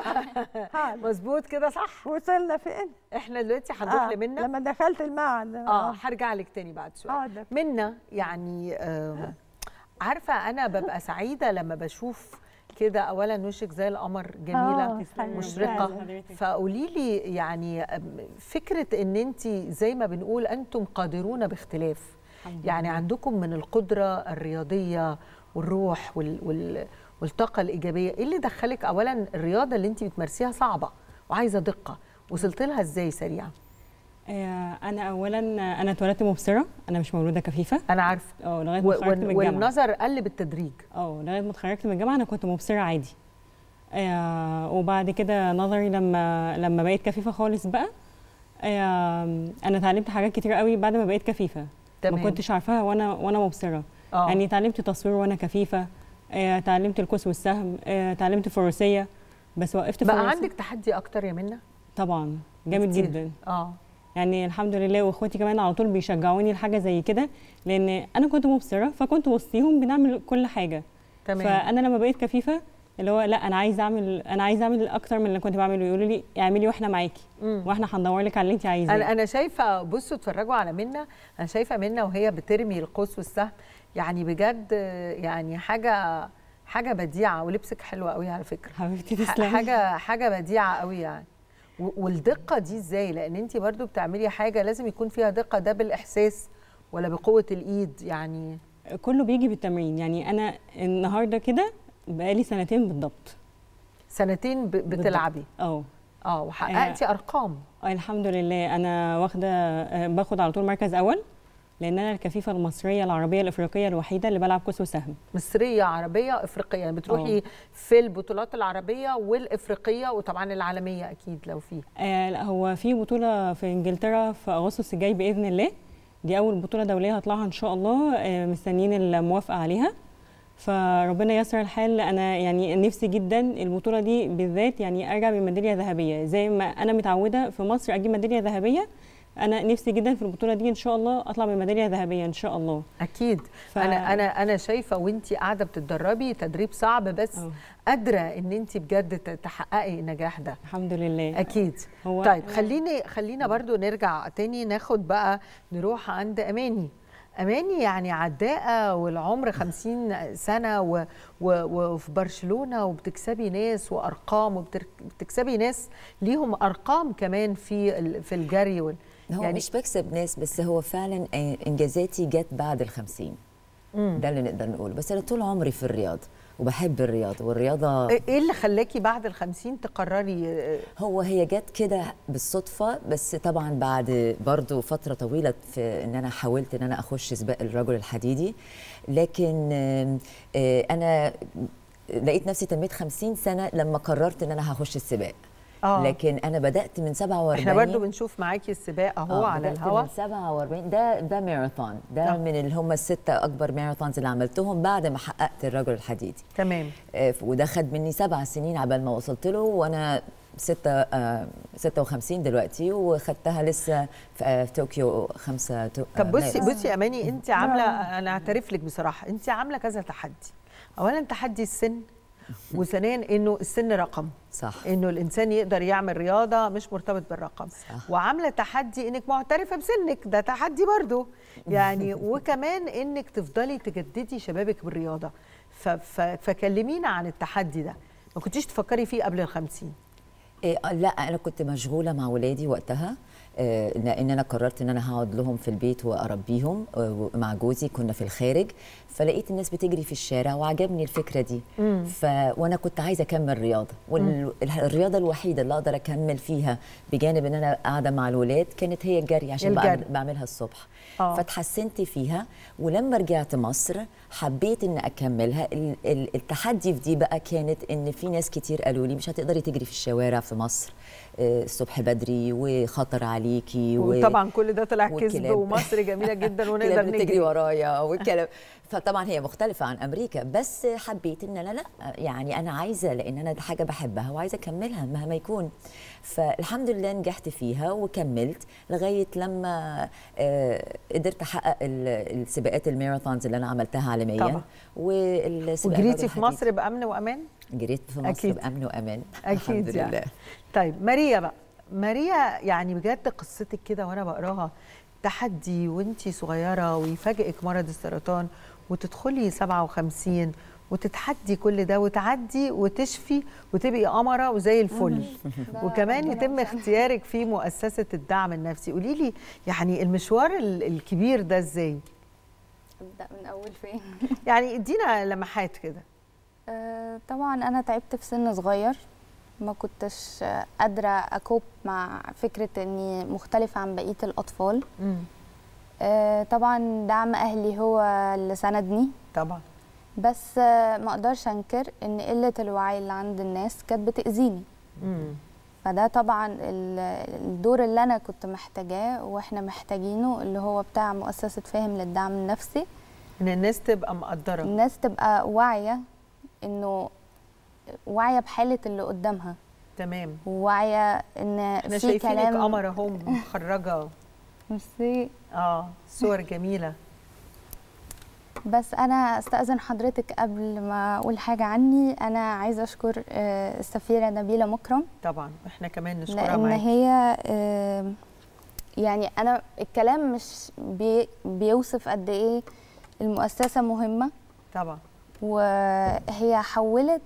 مظبوط كده صح وصلنا فين؟ احنا دلوقتي هنروح آه، لمنى لما دخلت المعهد اه هرجع لك تاني بعد شويه آه، ده. منا يعني آم، عارفه انا ببقى سعيده لما بشوف كده اولا وشك زي القمر جميله آه، تسلمي. مشرقه حضرتك. فقولي لي يعني أم، فكره ان انت زي ما بنقول انتم قادرون باختلاف يعني عندكم من القدره الرياضيه والروح وال وال والطاقه الايجابيه ايه اللي دخلك اولا الرياضه اللي انت بتمارسيها صعبه وعايزه دقه وصلت لها ازاي سريعا آه، انا اولا انا اتولدت مبصره انا مش مولوده كفيفه انا عارفه اه لغايه و- ما اتخرجت من وال- الجامعه والنظر قل بالتدريج اه لغايه ما اتخرجت من الجامعه انا كنت مبصره عادي آه وبعد كده نظري لما لما بقيت كفيفه خالص بقى آه انا اتعلمت حاجات كتير قوي بعد ما بقيت كفيفه تمام. ما كنتش عارفاها وانا وانا مبصره آه. يعني اتعلمت تصوير وانا كفيفه آه، اتعلمت القوس والسهم آه، اتعلمت فروسيه بس وقفت بقى فروسية. عندك تحدي اكتر يا منى طبعا جامد كتير. جدا اه يعني الحمد لله واخواتي كمان على طول بيشجعوني لحاجه زي كده لان انا كنت مبصره فكنت وسطيهم بنعمل كل حاجه تمام. فانا لما بقيت كفيفه اللي هو لا انا عايز اعمل انا عايز اعمل اكتر من اللي كنت بعمله يقولوا لي اعملي واحنا معاكي مم. واحنا هندور لك على اللي انت عايزاه انا انا شايفه بصوا اتفرجوا على منى انا شايفه منى وهي بترمي القوس والسهم يعني بجد يعني حاجه حاجه بديعه ولبسك حلو قوي على فكره حبيبتي ح- تسلمي. حاجه حاجه بديعه قوي يعني و- والدقه دي ازاي لان انت برضو بتعملي حاجه لازم يكون فيها دقه ده بالاحساس ولا بقوه الايد يعني كله بيجي بالتمرين يعني انا النهارده كده بقالي سنتين بالضبط سنتين ب- بتلعبي اه اه وحققتي ارقام اه الحمد لله انا واخده آه، باخد على طول مركز اول لان انا الكفيفه المصريه العربيه الافريقيه الوحيده اللي بلعب قوس وسهم مصريه عربيه افريقيه يعني بتروحي اه. في البطولات العربيه والافريقيه وطبعا العالميه اكيد لو في آه لا هو في بطولة في انجلترا في اغسطس الجاي باذن الله دي اول بطولة دولية هطلعها ان شاء الله آه مستنيين الموافقة عليها فربنا ييسر الحال انا يعني نفسي جدا البطولة دي بالذات يعني ارجع بميدالية ذهبية زي ما انا متعودة في مصر اجيب ميدالية ذهبية انا نفسي جدا في البطوله دي ان شاء الله اطلع بميداليه ذهبيه ان شاء الله اكيد ف... انا انا انا شايفه وانت قاعده بتتدربي تدريب صعب بس أوه. قادره ان انت بجد تحققي النجاح ده الحمد لله اكيد هو طيب خليني خلينا برضو نرجع تاني ناخد بقى نروح عند اماني اماني يعني عداءه والعمر 50 سنه و... و... وفي برشلونه وبتكسبي ناس وارقام وبتكسبي ناس ليهم ارقام كمان في في الجري وال... هو يعني مش بكسب ناس بس هو فعلا انجازاتي جت بعد ال 50 ده اللي نقدر نقوله بس انا طول عمري في الرياضه وبحب الرياضه والرياضه ايه اللي خلاكي بعد ال 50 تقرري هو هي جت كده بالصدفه بس طبعا بعد برضو فتره طويله في ان انا حاولت ان انا اخش سباق الرجل الحديدي لكن انا لقيت نفسي تميت 50 سنه لما قررت ان انا هخش السباق آه. لكن انا بدات من 47 احنا برضو بنشوف معاكي السباق اهو آه على الهواء من 47 ده ده ماراثون ده آه. من اللي هم الستة اكبر ماراثونز اللي عملتهم بعد ما حققت الرجل الحديدي تمام آه وده خد مني سبع سنين عبال ما وصلت له وانا ستة آه 56 دلوقتي وخدتها لسه في, آه في طوكيو خمسة تو طب بصي بصي اماني انت عامله انا اعترف لك بصراحه انت عامله كذا تحدي اولا تحدي السن وثانيا انه السن رقم صح انه الانسان يقدر يعمل رياضه مش مرتبط بالرقم صح. وعامله تحدي انك معترفه بسنك ده تحدي برضو يعني وكمان انك تفضلي تجددي شبابك بالرياضه فكلمينا عن التحدي ده ما كنتيش تفكري فيه قبل الخمسين إيه لا انا كنت مشغوله مع ولادي وقتها لان انا قررت ان انا هقعد لهم في البيت واربيهم مع جوزي كنا في الخارج فلقيت الناس بتجري في الشارع وعجبني الفكره دي ف... وانا كنت عايزه اكمل رياضه والرياضه الوحيده اللي اقدر اكمل فيها بجانب ان انا قاعده مع الولاد كانت هي الجري عشان الجري. بعملها الصبح أوه. فتحسنت فيها ولما رجعت مصر حبيت ان اكملها التحدي في دي بقى كانت ان في ناس كتير قالوا لي مش هتقدري تجري في الشوارع في مصر الصبح بدري وخطر عليكي وطبعا كل ده طلع كذب ومصر جميله جدا ونقدر نجري تجري ورايا والكلام فطبعا هي مختلفه عن امريكا بس حبيت ان انا لا يعني انا عايزه لان انا دي حاجه بحبها وعايزه اكملها مهما يكون فالحمد لله نجحت فيها وكملت لغايه لما قدرت احقق السباقات الماراثونز اللي انا عملتها عالميا طبعا وجريتي في مصر بامن وامان جريت في مصر أكيد. بامن وامان اكيد الحمد يعني. لله طيب ماريا بقى ماريا يعني بجد قصتك كده وانا بقراها تحدي وانتي صغيره ويفاجئك مرض السرطان وتدخلي 57 وتتحدي كل ده وتعدي وتشفي وتبقي قمره وزي الفل وكمان يتم اختيارك في مؤسسه الدعم النفسي قولي لي يعني المشوار الكبير ده ازاي ابدا من اول فين يعني ادينا لمحات كده أه طبعا انا تعبت في سن صغير ما كنتش قادره اكوب مع فكره اني مختلفه عن بقيه الاطفال أه طبعا دعم اهلي هو اللي سندني طبعا بس ما اقدرش انكر ان قله الوعي اللي عند الناس كانت بتاذيني فده طبعا الدور اللي انا كنت محتاجاه واحنا محتاجينه اللي هو بتاع مؤسسه فاهم للدعم النفسي ان الناس تبقى مقدره الناس تبقى واعيه انه واعيه بحاله اللي قدامها تمام وواعيه ان احنا في كلام قمر اهو مخرجه ميرسي اه صور جميله بس انا استاذن حضرتك قبل ما اقول حاجه عني انا عايزه اشكر السفيره نبيله مكرم طبعا احنا كمان نشكرها لان معاكي هي يعني انا الكلام مش بي بيوصف قد ايه المؤسسه مهمه طبعا وهي حولت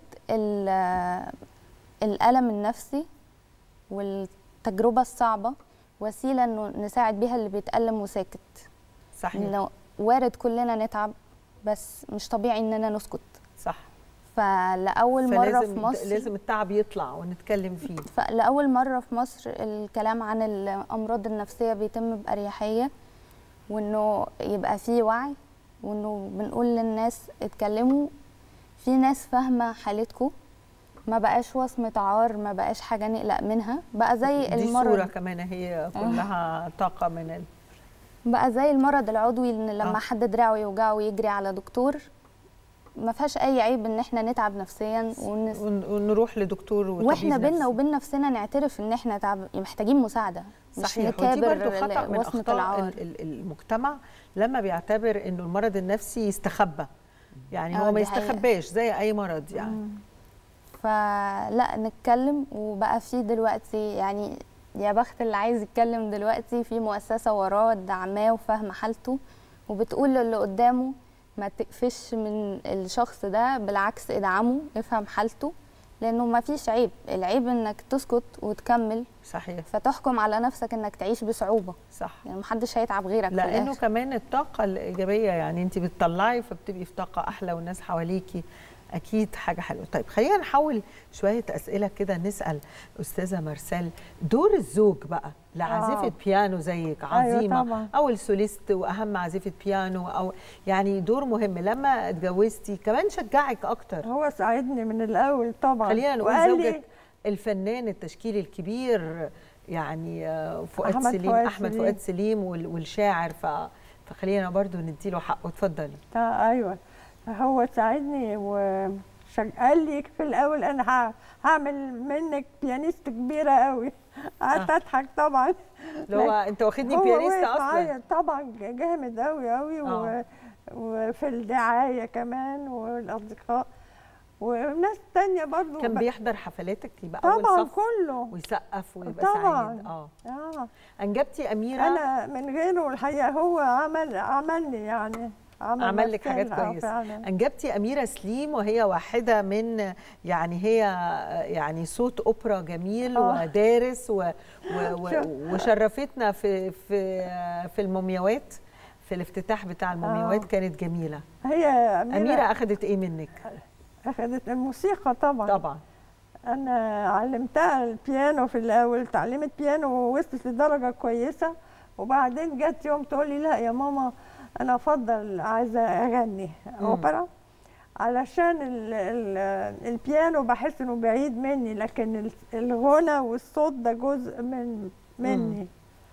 الالم النفسي والتجربه الصعبه وسيله انه نساعد بيها اللي بيتالم وساكت صحيح انه وارد كلنا نتعب بس مش طبيعي اننا نسكت صح فلاول مره في مصر لازم التعب يطلع ونتكلم فيه فلاول مره في مصر الكلام عن الامراض النفسيه بيتم باريحيه وانه يبقى فيه وعي وانه بنقول للناس اتكلموا في ناس فاهمه حالتكم ما بقاش وصمة عار ما بقاش حاجة نقلق منها بقى زي دي المرض صورة كمان هي كلها طاقة من ال... بقى زي المرض العضوي ان لما آه. حد دراعه يوجعه ويجري على دكتور ما فيهاش اي عيب ان احنا نتعب نفسيا ون... ون- ونروح لدكتور وطبيب واحنا بينا نفسي. وبين نفسنا نعترف ان احنا تعب... محتاجين مساعده مش صحيح ودي نكابر برضو خطأ من وصمة أخطاء العار ال- ال- المجتمع لما بيعتبر إنه المرض النفسي يستخبى يعني آه، هو ما دي حقيقة. يستخباش زي أي مرض يعني فلا نتكلم وبقى في دلوقتي يعني يا بخت اللي عايز يتكلم دلوقتي في مؤسسة وراه دعماه وفاهمة حالته وبتقول للي قدامه ما تقفش من الشخص ده بالعكس ادعمه افهم حالته لانه ما فيش عيب العيب انك تسكت وتكمل صحيح فتحكم على نفسك انك تعيش بصعوبة صح يعني محدش هيتعب غيرك في لانه الآخر. كمان الطاقه الايجابيه يعني انت بتطلعي فبتبقي في طاقه احلى والناس حواليكي اكيد حاجه حلوه طيب خلينا نحول شويه اسئله كده نسال استاذه مرسال دور الزوج بقى لعازفه آه. بيانو زيك أيوة عظيمه طبعاً. او السوليست واهم عازفه بيانو او يعني دور مهم لما اتجوزتي كمان شجعك اكتر هو ساعدني من الاول طبعا خلينا نقول وقال زوجة لي الفنان التشكيلي الكبير يعني آه، فؤاد أحمد سليم فؤاد احمد سليم. فؤاد سليم وال- والشاعر ف فخلينا برضو نديله حقه اتفضلي تا- ايوه هو ساعدني وقال لي في الاول انا ه- هعمل منك بيانيست كبيره قوي قعدت آه. اضحك طبعا اللي هو انت واخدني هو بيانيست وقف اصلا معايا طبعا جامد قوي قوي و... آه. وفي الدعايه كمان والاصدقاء وناس تانية برضو كان ب- بيحضر حفلاتك يبقى اول طبعا صف كله ويسقف ويبقى طبعا سعيد اه اه انجبتي اميره انا من غيره الحقيقه هو عمل عملني يعني عمل لك حاجات مثل، آه، كويسه فعلا. انجبتي اميره سليم وهي واحده من يعني هي يعني صوت اوبرا جميل آه. ودارس و و و شو- وشرفتنا في في في المومياوات في الافتتاح بتاع المومياوات آه. كانت جميله هي أميرة, اميره اخذت ايه منك أخذت الموسيقى طبعا طبعا أنا علمتها البيانو في الأول تعلمت بيانو ووصلت لدرجة كويسة وبعدين جت يوم تقول لي لا يا ماما أنا أفضل عايزة أغني مم. أوبرا علشان ال ال البيانو بحس إنه بعيد مني لكن ال- الغنى والصوت ده جزء من مني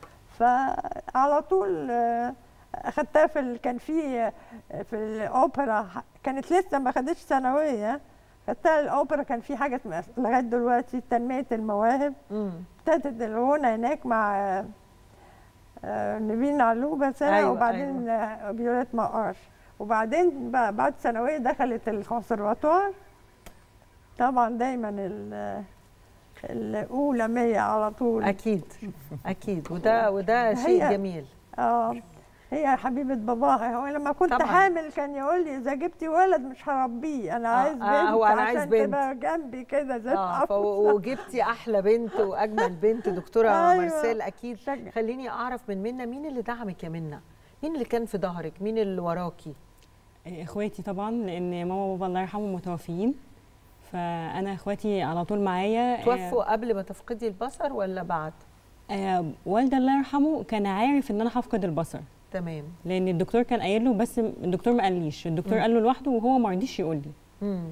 فعلى طول آه، اخدتها في ال- كان في في الاوبرا ح- كانت لسه ما خدتش ثانويه خدتها الاوبرا كان في حاجه اسمها لغايه دلوقتي تنميه المواهب مم. ابتدت الغنى هناك مع آه، آه، نبيل علوبه سنه أيوة، أيوة وبعدين أيوة. فيولات مقار وبعدين ب- بعد ثانويه دخلت الكونسرفاتوار طبعا دايما ال- الاولى 100 على طول اكيد اكيد وده وده شيء هي- جميل اه هي حبيبه باباها هو لما كنت طبعاً. حامل كان يقول لي اذا جبتي ولد مش هربيه انا آه، عايز بنت آه، هو أنا عايز عشان بنت. تبقى جنبي كده زي اه العروسة. ف- وجبتي احلى بنت واجمل بنت دكتوره أيوة. مرسال اكيد خليني اعرف من منا مين اللي دعمك يا منا مين اللي كان في ظهرك مين اللي وراكي اخواتي طبعا لان ماما وبابا الله يرحمهم متوفيين فانا اخواتي على طول معايا آه، توفوا قبل ما تفقدي البصر ولا بعد آه، والدي الله يرحمه كان عارف ان انا هفقد البصر تمام لان الدكتور كان قايل له بس الدكتور ما قاليش الدكتور مم. قال له لوحده وهو ما رضيش يقول لي مم.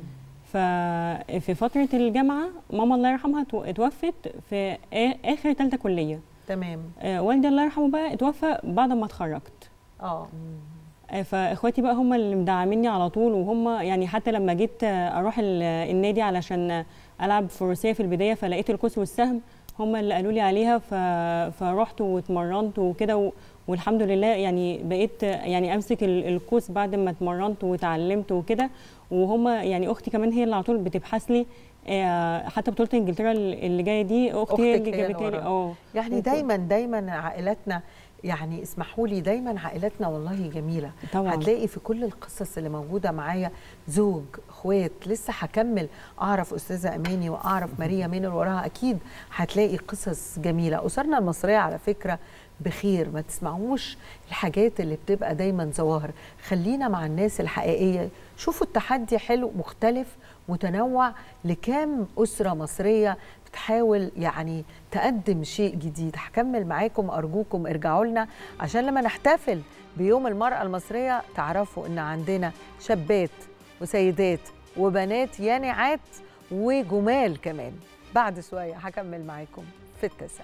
ففي فتره الجامعه ماما الله يرحمها تو- اتوفت في آ- اخر ثالثه كليه تمام آه، والدي الله يرحمه بقى اتوفى بعد ما اتخرجت اه آه، فاخواتي بقى هم اللي مدعميني على طول وهم يعني حتى لما جيت آه، اروح ال- النادي علشان آه، العب فروسيه في البدايه فلقيت القوس والسهم هم اللي قالوا لي عليها ف... فرحت واتمرنت وكده و... والحمد لله يعني بقيت آه، يعني امسك ال- القوس بعد ما اتمرنت وتعلمت وكده وهم يعني اختي كمان هي اللي على طول بتبحث لي آه، حتى بطوله انجلترا اللي جايه دي اختي هي أختك اللي هي اللي جابتها لي وراها. اه يعني وك- دايما دايما عائلاتنا يعني اسمحوا لي دايما عائلاتنا والله جميله طبعاً. هتلاقي في كل القصص اللي موجوده معايا زوج اخوات لسه هكمل اعرف استاذه اماني واعرف ماريا مين اللي وراها اكيد هتلاقي قصص جميله اسرنا المصريه على فكره بخير ما تسمعوش الحاجات اللي بتبقى دايما ظواهر خلينا مع الناس الحقيقيه شوفوا التحدي حلو مختلف متنوع لكام اسره مصريه بتحاول يعني تقدم شيء جديد هكمل معاكم ارجوكم ارجعوا لنا عشان لما نحتفل بيوم المراه المصريه تعرفوا ان عندنا شابات وسيدات وبنات يانعات وجمال كمان بعد شويه هكمل معاكم في التاسع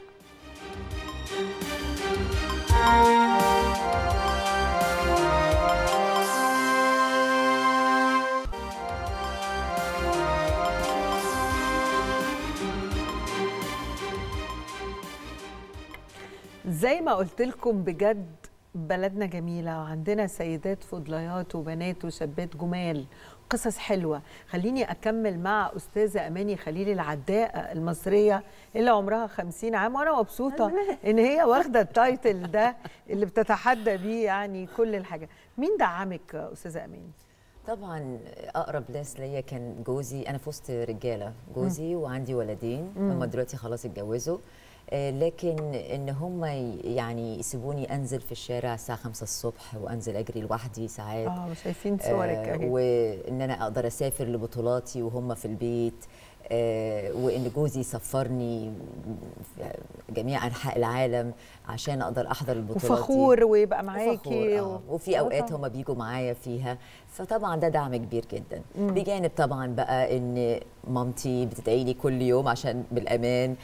زي ما قلت لكم بجد بلدنا جميلة وعندنا سيدات فضليات وبنات وشابات جمال قصص حلوة خليني أكمل مع أستاذة أماني خليل العداء المصرية اللي عمرها خمسين عام وأنا مبسوطة إن هي واخدة التايتل ده اللي بتتحدى بيه يعني كل الحاجة مين دعمك أستاذة أماني؟ طبعا اقرب ناس ليا كان جوزي انا في وسط رجاله جوزي وعندي ولدين مم. هم دلوقتي خلاص اتجوزوا آه، لكن ان هم ي- يعني يسيبوني انزل في الشارع الساعه 5 الصبح وانزل اجري لوحدي ساعات اه شايفين صورك اهي وان انا اقدر اسافر لبطولاتي وهم في البيت آه، وان جوزي سفرني في جميع انحاء العالم عشان اقدر احضر البطولات دي. وفخور ويبقى وفخور، معاكي آه. وفي آه اوقات طبعاً. هم بيجوا معايا فيها فطبعا ده دعم كبير جدا مم. بجانب طبعا بقى ان مامتي بتدعي لي كل يوم عشان بالامان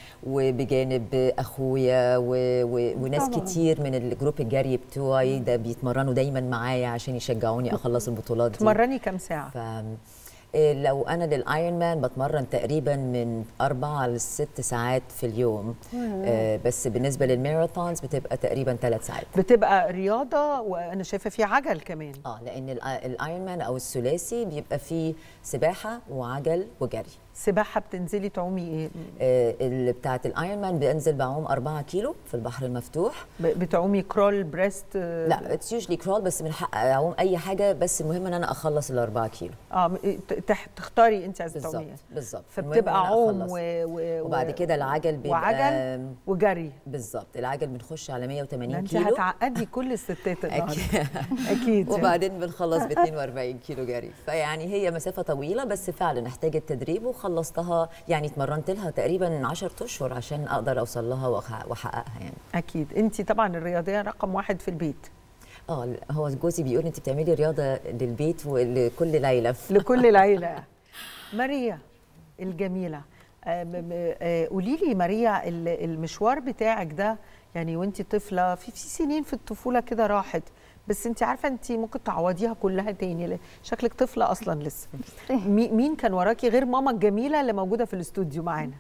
وبجانب اخويا و... و... وناس طبعاً. كتير من الجروب الجري بتوعي ده بيتمرنوا دايما معايا عشان يشجعوني اخلص البطولات دي تمرني كام ساعة؟ ف... إيه، لو انا للايرون مان بتمرن تقريبا من اربعة لست ساعات في اليوم مم. آه، بس بالنسبه للماراثونز بتبقى تقريبا ثلاث ساعات بتبقى رياضة وأنا شايفة في عجل كمان اه لان الايرون مان او الثلاثي بيبقى فيه سباحه وعجل وجري سباحة بتنزلي تعومي إيه؟ آه اللي بتاعت الايرون مان بنزل بعوم 4 كيلو في البحر المفتوح ب- بتعومي كرول بريست آه، لا اتس يوجلي كرول بس من حق اعوم اي حاجه بس المهم ان انا اخلص ال 4 كيلو اه م- ت- تح- تختاري انت عايزه بالظبط تعومي بالظبط فبتبقى المهم إن أنا عوم أخلص. و... و... وبعد كده العجل بيبقى وعجل وجري بالظبط العجل بنخش على 180 ده انت كيلو هتعقدي كل الستات النهارده أكيد. اكيد وبعدين بنخلص ب 42 كيلو جري فيعني هي مسافه طويله بس فعلا احتاجت تدريب وخلصتها يعني اتمرنت لها تقريبا 10 اشهر عشان اقدر اوصل لها وأح- واحققها يعني اكيد انت طبعا الرياضيه رقم واحد في البيت اه هو جوزي بيقول انت بتعملي رياضه للبيت ولكل ليله لكل ليله ماريا الجميله آه، م- م- آه، قولي لي ماريا ال- المشوار بتاعك ده يعني وانت طفله في في سنين في الطفوله كده راحت بس انت عارفه انت ممكن تعوضيها كلها تاني ل- شكلك طفله اصلا لسه مي- مين كان وراكي غير ماما الجميله اللي موجوده في الاستوديو معانا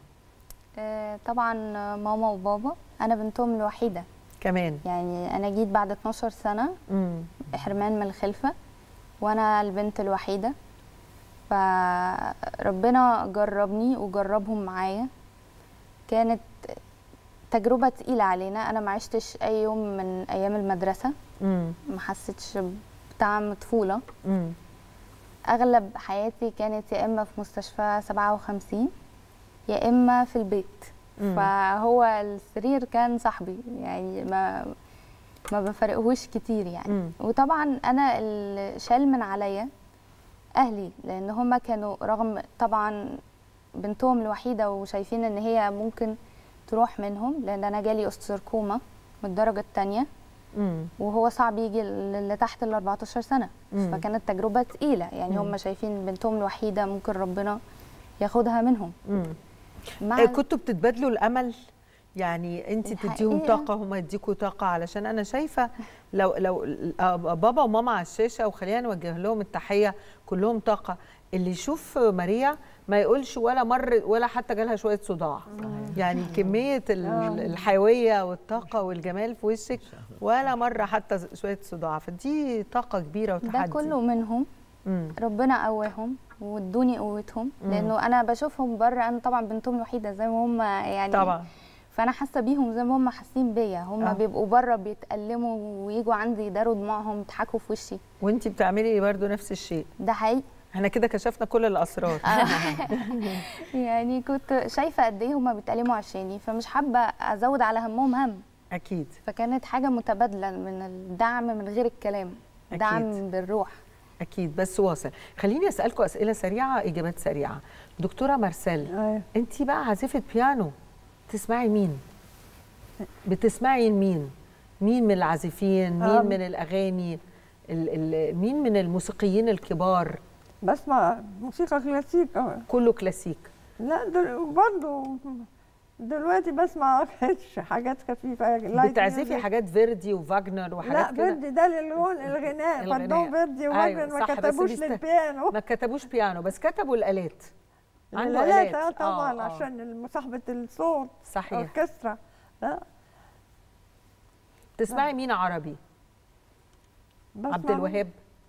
آه، طبعا ماما وبابا انا بنتهم الوحيده كمان يعني انا جيت بعد 12 سنه امم حرمان من الخلفه وانا البنت الوحيده فربنا جربني وجربهم معايا كانت تجربه تقيله علينا انا ما عشتش اي يوم من ايام المدرسه امم ما حسيتش بطعم طفوله امم اغلب حياتي كانت يا اما في مستشفى 57 يا اما في البيت مم. فهو السرير كان صاحبي يعني ما ما بفرقهوش كتير يعني مم. وطبعا انا اللي شال من عليا اهلي لان هما كانوا رغم طبعا بنتهم الوحيده وشايفين ان هي ممكن تروح منهم لان انا جالي اوستركوما من الدرجه الثانيه امم وهو صعب يجي اللي تحت ال 14 سنه مم. فكانت تجربه تقيله يعني مم. هم شايفين بنتهم الوحيده ممكن ربنا ياخدها منهم امم مع آه، كنتوا بتتبادلوا الامل يعني انت تديهم الحقيقة. طاقه هم يديكوا طاقه علشان انا شايفه لو لو آه، بابا وماما على الشاشه وخلينا نوجه لهم التحيه كلهم طاقه اللي يشوف ماريا ما يقولش ولا مر ولا حتى جالها شويه صداع يعني كميه ال- الحيويه والطاقه والجمال في وشك ولا مره حتى شويه صداع فدي طاقه كبيره ده وتحدي كله منهم مم. ربنا قواهم وادوني قوتهم مم. لانه انا بشوفهم بره انا طبعا بنتهم الوحيده زي ما هم يعني طبعا فانا حاسه بيهم زي ما هم حاسين بيا هم آه. بيبقوا بره بيتألموا ويجوا عندي يداروا دموعهم يضحكوا في وشي وانت بتعملي برضو نفس الشيء ده حقيقي احنا كده كشفنا كل الاسرار يعني كنت شايفه قد ايه هم بيتألموا عشاني فمش حابه ازود على همهم هم اكيد فكانت حاجه متبادله من الدعم من غير الكلام أكيد. دعم بالروح اكيد بس واصل خليني اسالكم اسئله سريعه اجابات سريعه دكتوره مارسيل انت بقى عازفه بيانو تسمعي مين بتسمعي مين مين من العازفين مين آه. من الاغاني ال ال مين من الموسيقيين الكبار بسمع موسيقى كلاسيك آه. كله كلاسيك لا دل... برضه دلوقتي بسمع حاجات خفيفه light بتعزفي music. حاجات فيردي وفاجنر لا وحاجات كده فيردي ده للغون الغناء الغناء. فردون فيردي أيوة، وفاجنر ما صح، بس كتبوش بيست- للبيانو ما كتبوش بيانو بس كتبوا الالات عنده الآلات، آلات. اه طبعا آه، آه. عشان مصاحبه الصوت صحيح. اوركسترا لا تسمعي مين عربي بسمع عبد الوهاب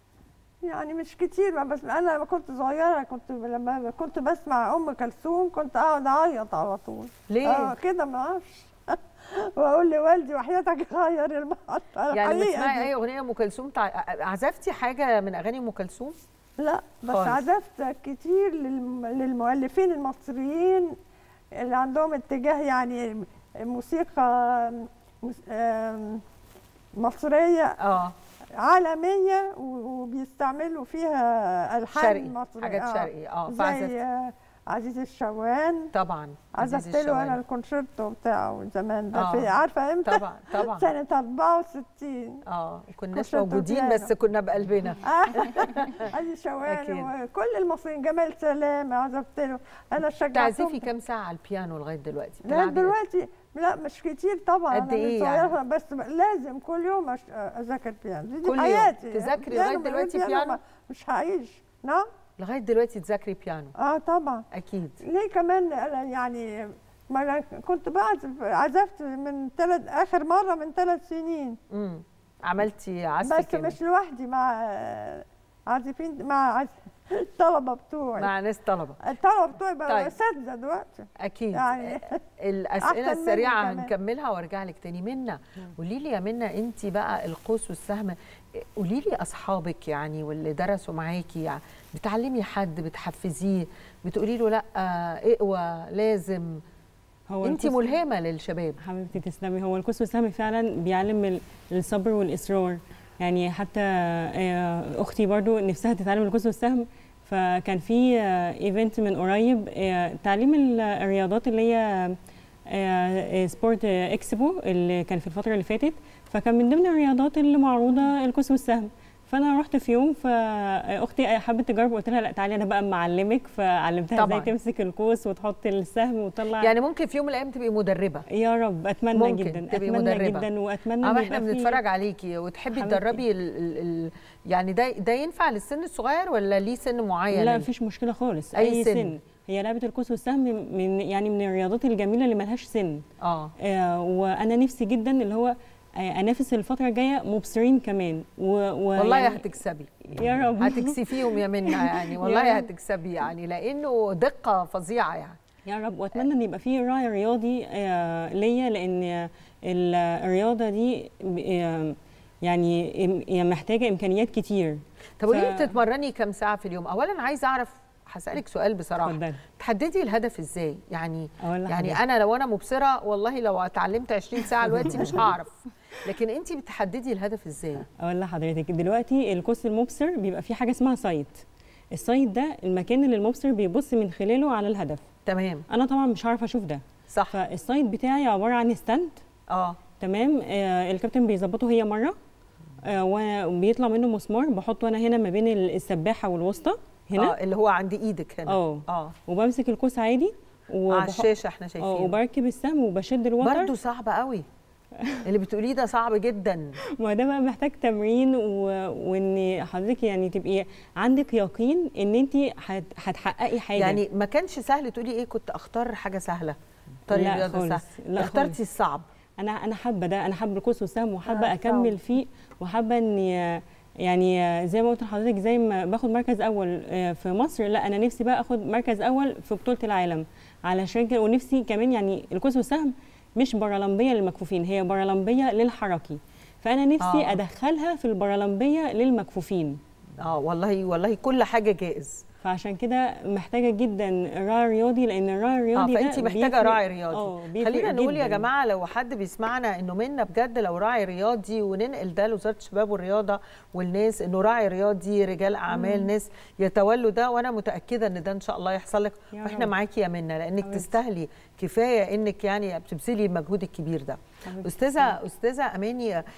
يعني مش كتير بس انا لما كنت صغيره كنت لما كنت بسمع ام كلثوم كنت اقعد اعيط على طول ليه؟ اه كده ما اعرفش واقول لوالدي وحياتك غير المحطه يعني الحقيقة بتسمعي دي. اي اغنيه ام كلثوم تع... عزفتي حاجه من اغاني ام كلثوم لا بس خالص. عزفت كتير للم... للمؤلفين المصريين اللي عندهم اتجاه يعني موسيقى مس- آم، مصريه اه عالميه و- وبيستعملوا فيها الحان شرقي، مصريه حاجات شرقي، آه، زي فعزفت. آه، عزيز الشوان طبعا عزيز عزفت له انا الشوالي. الكونشيرتو بتاعه زمان ده آه، في عارفه امتى؟ طبعا طبعا سنه 64 اه كناش كونشيرتو موجودين بيانو. بس كنا بقلبنا عزيز الشوان أكيد. وكل المصريين جمال سلام عزفت له انا شجعتهم تعزفي كام ساعه على البيانو لغايه دلوقتي لا بتلعبي قد- دلوقتي لا مش كتير طبعا قد أنا إيه من يعني؟ صغيرة بس لازم كل يوم أش- اذاكر بيانو دي كل يوم. حياتي تذاكري بيانو لغاية من غير دلوقتي بيانو بيانو؟ ما- مش هعيش نعم لغايه دلوقتي تذاكري بيانو اه طبعا اكيد ليه كمان أنا يعني ما أنا كنت بعزف عزفت من ثلاث اخر مره من ثلاث سنين امم عملتي عزف بس كامل مش لوحدي مع عازفين مع عز- الطلبه بتوعي مع ناس طلبه الطلبه بتوعي بقوا طيب. اساتذه دلوقتي اكيد يعني الاسئله أحسن السريعه مني كمان. هنكملها وارجع لك تاني منا قولي لي يا منا انت بقى القوس والسهم قولي لي اصحابك يعني واللي درسوا معاكي يعني بتعلمي حد بتحفزيه بتقولي له لا اقوى لازم هو انت القوس- ملهمه للشباب حبيبتي تسلمي هو القوس والسهم فعلا بيعلم ال- الصبر والاصرار يعني حتى آه، اختي برضو نفسها تتعلم القوس والسهم فكان في ايفنت من قريب آه، تعليم ال- الرياضات اللي هي آه، سبورت اكسبو اللي كان في الفتره اللي فاتت فكان من ضمن الرياضات اللي معروضه القوس والسهم فانا رحت في يوم فاختي حبت تجرب قلت لها لا تعالي انا بقى معلمك فعلمتها ازاي طبعاً. تمسك القوس وتحط السهم وتطلع يعني ممكن في يوم من الايام تبقي مدربه يا رب اتمنى ممكن جدا تبقي اتمنى مدربة. جدا واتمنى اه إن احنا يبقى في- بنتفرج عليكي وتحبي حبيبتي. تدربي ال ال ال يعني ده ده ينفع للسن الصغير ولا ليه سن معين لا مفيش مشكله خالص أي اي, سن. سن. هي لعبه القوس والسهم من يعني من الرياضات الجميله اللي ملهاش سن اه, آه وانا نفسي جدا اللي هو آه انافس الفتره الجايه مبصرين كمان و... و والله يعني- هتكسبي يا رب هتكسفيهم يا منى يعني يا والله رب. هتكسبي يعني لانه دقه فظيعه يعني يا رب واتمنى ان يبقى في راعي رياضي آه ليا لان ال- الرياضه دي ب- آه يعني إم- يعني محتاجه امكانيات كتير طب قولي ف- لي بتتمرني كام ساعه في اليوم اولا عايزه اعرف هسالك سؤال بصراحه اتفضلي. تحددي الهدف ازاي يعني أقول يعني لحضرتك. انا لو انا مبصره والله لو اتعلمت 20 ساعه دلوقتي مش هعرف لكن انت بتحددي الهدف ازاي اقول لحضرتك دلوقتي القوس المبصر بيبقى فيه حاجه اسمها سايت السايت ده المكان اللي المبصر بيبص من خلاله على الهدف تمام انا طبعا مش عارفه اشوف ده صح فالسايت بتاعي عباره عن ستاند اه تمام آه الكابتن بيظبطه هي مره آه وبيطلع منه مسمار بحطه انا هنا ما بين السباحه والوسطى هنا اه اللي هو عند ايدك هنا اه اه وبمسك القوس عادي على الشاشه احنا شايفين اه وبركب السهم وبشد الوتر برضه صعب قوي اللي بتقوليه ده صعب جدا ما ده بقى محتاج تمرين و... وان حضرتك يعني تبقي عندك يقين ان انت هت... هتحققي حاجه يعني ما كانش سهل تقولي ايه كنت اختار حاجه سهله اختاري لا رياضه خالص، سهله لا اخترتي خالص. الصعب انا انا حابه ده انا حابه القوس والسهم وحابه آه، آه اكمل فيه وحابه اني يعني زي ما قلت لحضرتك زي ما باخد مركز اول آه، في مصر لا انا نفسي بقى اخد مركز اول في بطوله العالم علشان كده ونفسي كمان يعني القوس والسهم مش بارالمبيه للمكفوفين هي بارالمبيه للحركي فانا نفسي آه. آه. ادخلها في البارالمبيه للمكفوفين اه والله والله كل حاجه جائز فعشان كده محتاجه جدا راعي رياضي لان الراعي اه الرياضي ده فانت محتاجه بيفرق- راعي آه، رياضي بيفرق خلينا نقول يا جداً. جماعه لو حد بيسمعنا انه منا بجد لو راعي رياضي وننقل ده لوزاره الشباب والرياضه والناس انه راعي رياضي رجال اعمال مم. ناس يتولوا ده وانا متاكده ان ده ان شاء الله يحصل لك يا واحنا رب. معاكي يا منا لانك حبيبتي. تستاهلي كفايه انك يعني بتبذلي المجهود الكبير ده حبيبتي. استاذه استاذه اماني آه،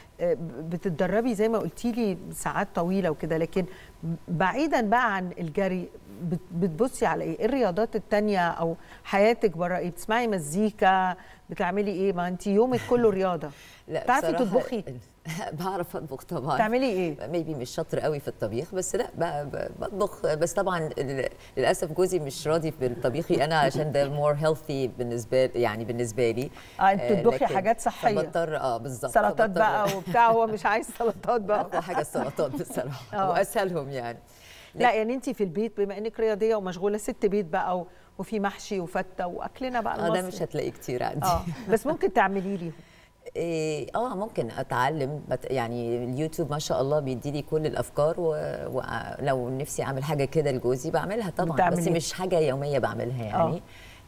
بتتدربي زي ما قلتي لي ساعات طويله وكده لكن بعيدا بقى عن الجري بت- بتبصي على ايه؟ إيه الرياضات التانية او حياتك بره ايه؟ بتسمعي مزيكا؟ بتعملي ايه؟ ما انت يومك كله رياضه لا بتعرفي بصراحة تطبخي؟ بعرف اطبخ طبعا تعملي ايه؟ ميبي مش شاطر قوي في الطبيخ بس لا ب- ب- بطبخ بس طبعا ال- للاسف جوزي مش راضي بالطبيخي انا عشان ده مور هيلثي بالنسبه يعني بالنسبه لي اه انت تطبخي لكن حاجات صحيه فبضطر اه بالظبط سلطات فبضطر- بقى وبتاع هو مش عايز سلطات بقى اقوى حاجه السلطات بصراحه آه. واسهلهم يعني لا يعني انت في البيت بما انك رياضيه ومشغوله ست بيت بقى و- وفي محشي وفته واكلنا بقى اه ده المصري مش هتلاقيه كتير عندي اه بس ممكن تعملي لي إيه، اه ممكن اتعلم بت- يعني اليوتيوب ما شاء الله بيدي لي كل الافكار و- ولو نفسي اعمل حاجه كده لجوزي بعملها طبعا بس بتعملي. مش حاجه يوميه بعملها يعني آه.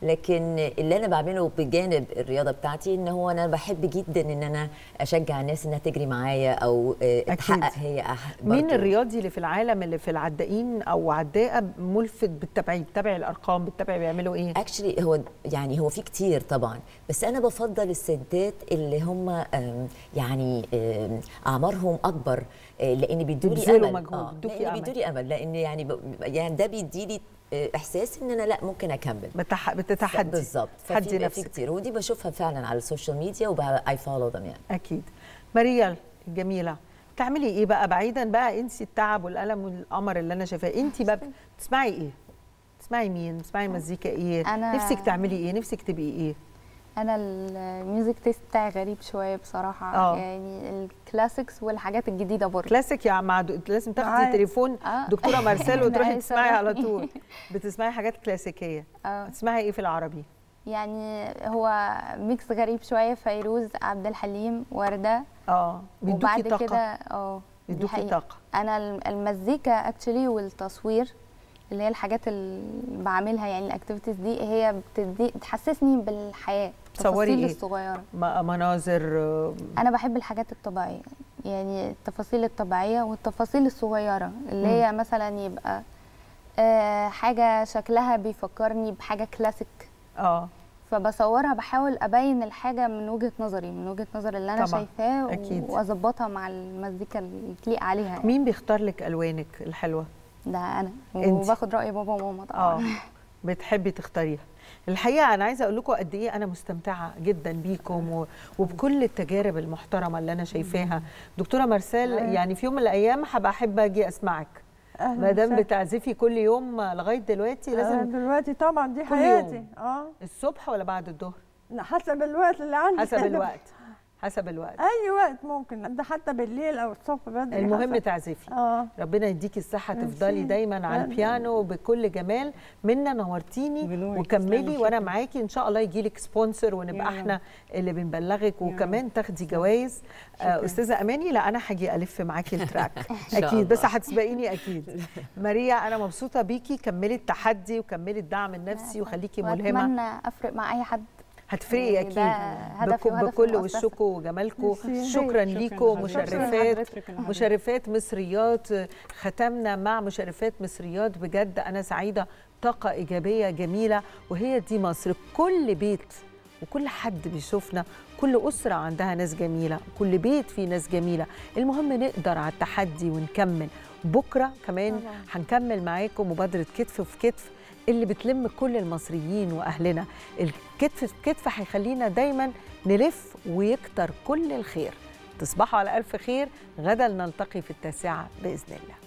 لكن اللي انا بعمله بجانب الرياضه بتاعتي ان هو انا بحب جدا ان انا اشجع الناس انها تجري معايا او آه، أكيد. تحقق هي أح- مين برضو. الرياضي اللي في العالم اللي في العدائين او عداءه ملفت بتتابعيه بتتابعي الارقام بتتابعي بيعملوا ايه اكشلي هو يعني هو في كتير طبعا بس انا بفضل الستات اللي هم آم، يعني آم، اعمارهم اكبر آه، لان بيدوا لي بيبذلوا امل مجهود، بيدوكي لان أمل. بيدوا لي امل لان يعني ب... يعني ده بيدي لي آه، احساس ان انا لا ممكن اكمل بتح... بتتحدي بالظبط تحدي ففي بيبقى في نفسك. كتير ودي بشوفها فعلا على السوشيال ميديا وباي فولو ذم يعني اكيد ماريال الجميله تعملي ايه بقى بعيدا بقى انسي التعب والالم والقمر اللي انا شايفاه انت بقى بتسمعي ايه تسمعي مين تسمعي مزيكا ايه أنا- نفسك تعملي ايه نفسك تبقي ايه انا الميوزك تيست بتاعي غريب شويه بصراحه آه. يعني الكلاسيكس والحاجات الجديده برضه كلاسيك يا مع د... لازم تاخدي معايا. تليفون آه. دكتوره مارسيل وتروحي لا، تسمعي على يسرحني. طول بتسمعي حاجات كلاسيكيه اه تسمعي ايه في العربي يعني هو ميكس غريب شويه فيروز عبد الحليم ورده اه بيدوكي وبعد طاقة. كده اه دي بيدوكي حقيقة. طاقة. انا الم- المزيكا اكشلي والتصوير اللي هي الحاجات اللي بعملها يعني الاكتيفيتيز دي هي بتدي بتحسسني بالحياه تصوري التفاصيل ايه الصغيره م- مناظر آه، انا بحب الحاجات الطبيعيه يعني التفاصيل الطبيعيه والتفاصيل الصغيره اللي مم. هي مثلا يبقى آه حاجه شكلها بيفكرني بحاجه كلاسيك اه فبصورها بحاول ابين الحاجه من وجهه نظري من وجهه نظر اللي انا طبعاً، شايفاه أكيد. واظبطها مع المزيكا اللي تليق عليها يعني. مين بيختار لك الوانك الحلوه ده انا انت. وباخد راي بابا وماما طبعا اه بتحبي تختاريها الحقيقه انا عايزه اقول لكم قد ايه انا مستمتعه جدا بيكم و- وبكل التجارب المحترمه اللي انا شايفاها دكتوره مارسيل أهلا. يعني في يوم من الايام هبقى احب اجي اسمعك أهلا ما دام وسهلا. بتعزفي كل يوم لغايه دلوقتي آه، لازم دلوقتي طبعا دي كل حياتي يوم. اه الصبح ولا بعد الظهر حسب الوقت اللي عندي حسب الوقت حسب الوقت اي وقت ممكن ده حتى بالليل او الصبح بدري المهم حسب. تعزفي اه ربنا يديكي الصحة ميرسي. تفضلي دايما على آمين. البيانو بكل جمال منا نورتيني بنورك، وكملي تسلمي، وانا شكراً. معاكي ان شاء الله يجي لك سبونسر ونبقى يا رب. احنا اللي بنبلغك يا وكمان تاخدي جوائز آه شكراً. استاذة اماني لا انا هاجي الف معاكي التراك شاء اكيد بس الله. هتسبقيني اكيد ماريا انا مبسوطة بيكي كملي التحدي وكملي الدعم النفسي وخليكي ملهمة واتمنى افرق مع اي حد هتفرقي يعني اكيد ده هدفي بك- وهدف بكل المؤسسة. وشكم وجمالكم ميرسي. شكرا شكراً ليكم حضرتك. مشرفات شكراً حضرتك. مشرفات مصريات ختمنا مع مشرفات مصريات بجد انا سعيده طاقه ايجابيه جميله وهي دي مصر كل بيت وكل حد بيشوفنا كل أسرة عندها ناس جميلة كل بيت فيه ناس جميلة المهم نقدر على التحدي ونكمل بكرة كمان طبعاً. هنكمل معاكم مبادرة كتف في كتف اللي بتلم كل المصريين وأهلنا الكتف في كتف هيخلينا دايما نلف ويكتر كل الخير تصبحوا على ألف خير غدا نلتقي في التاسعة بإذن الله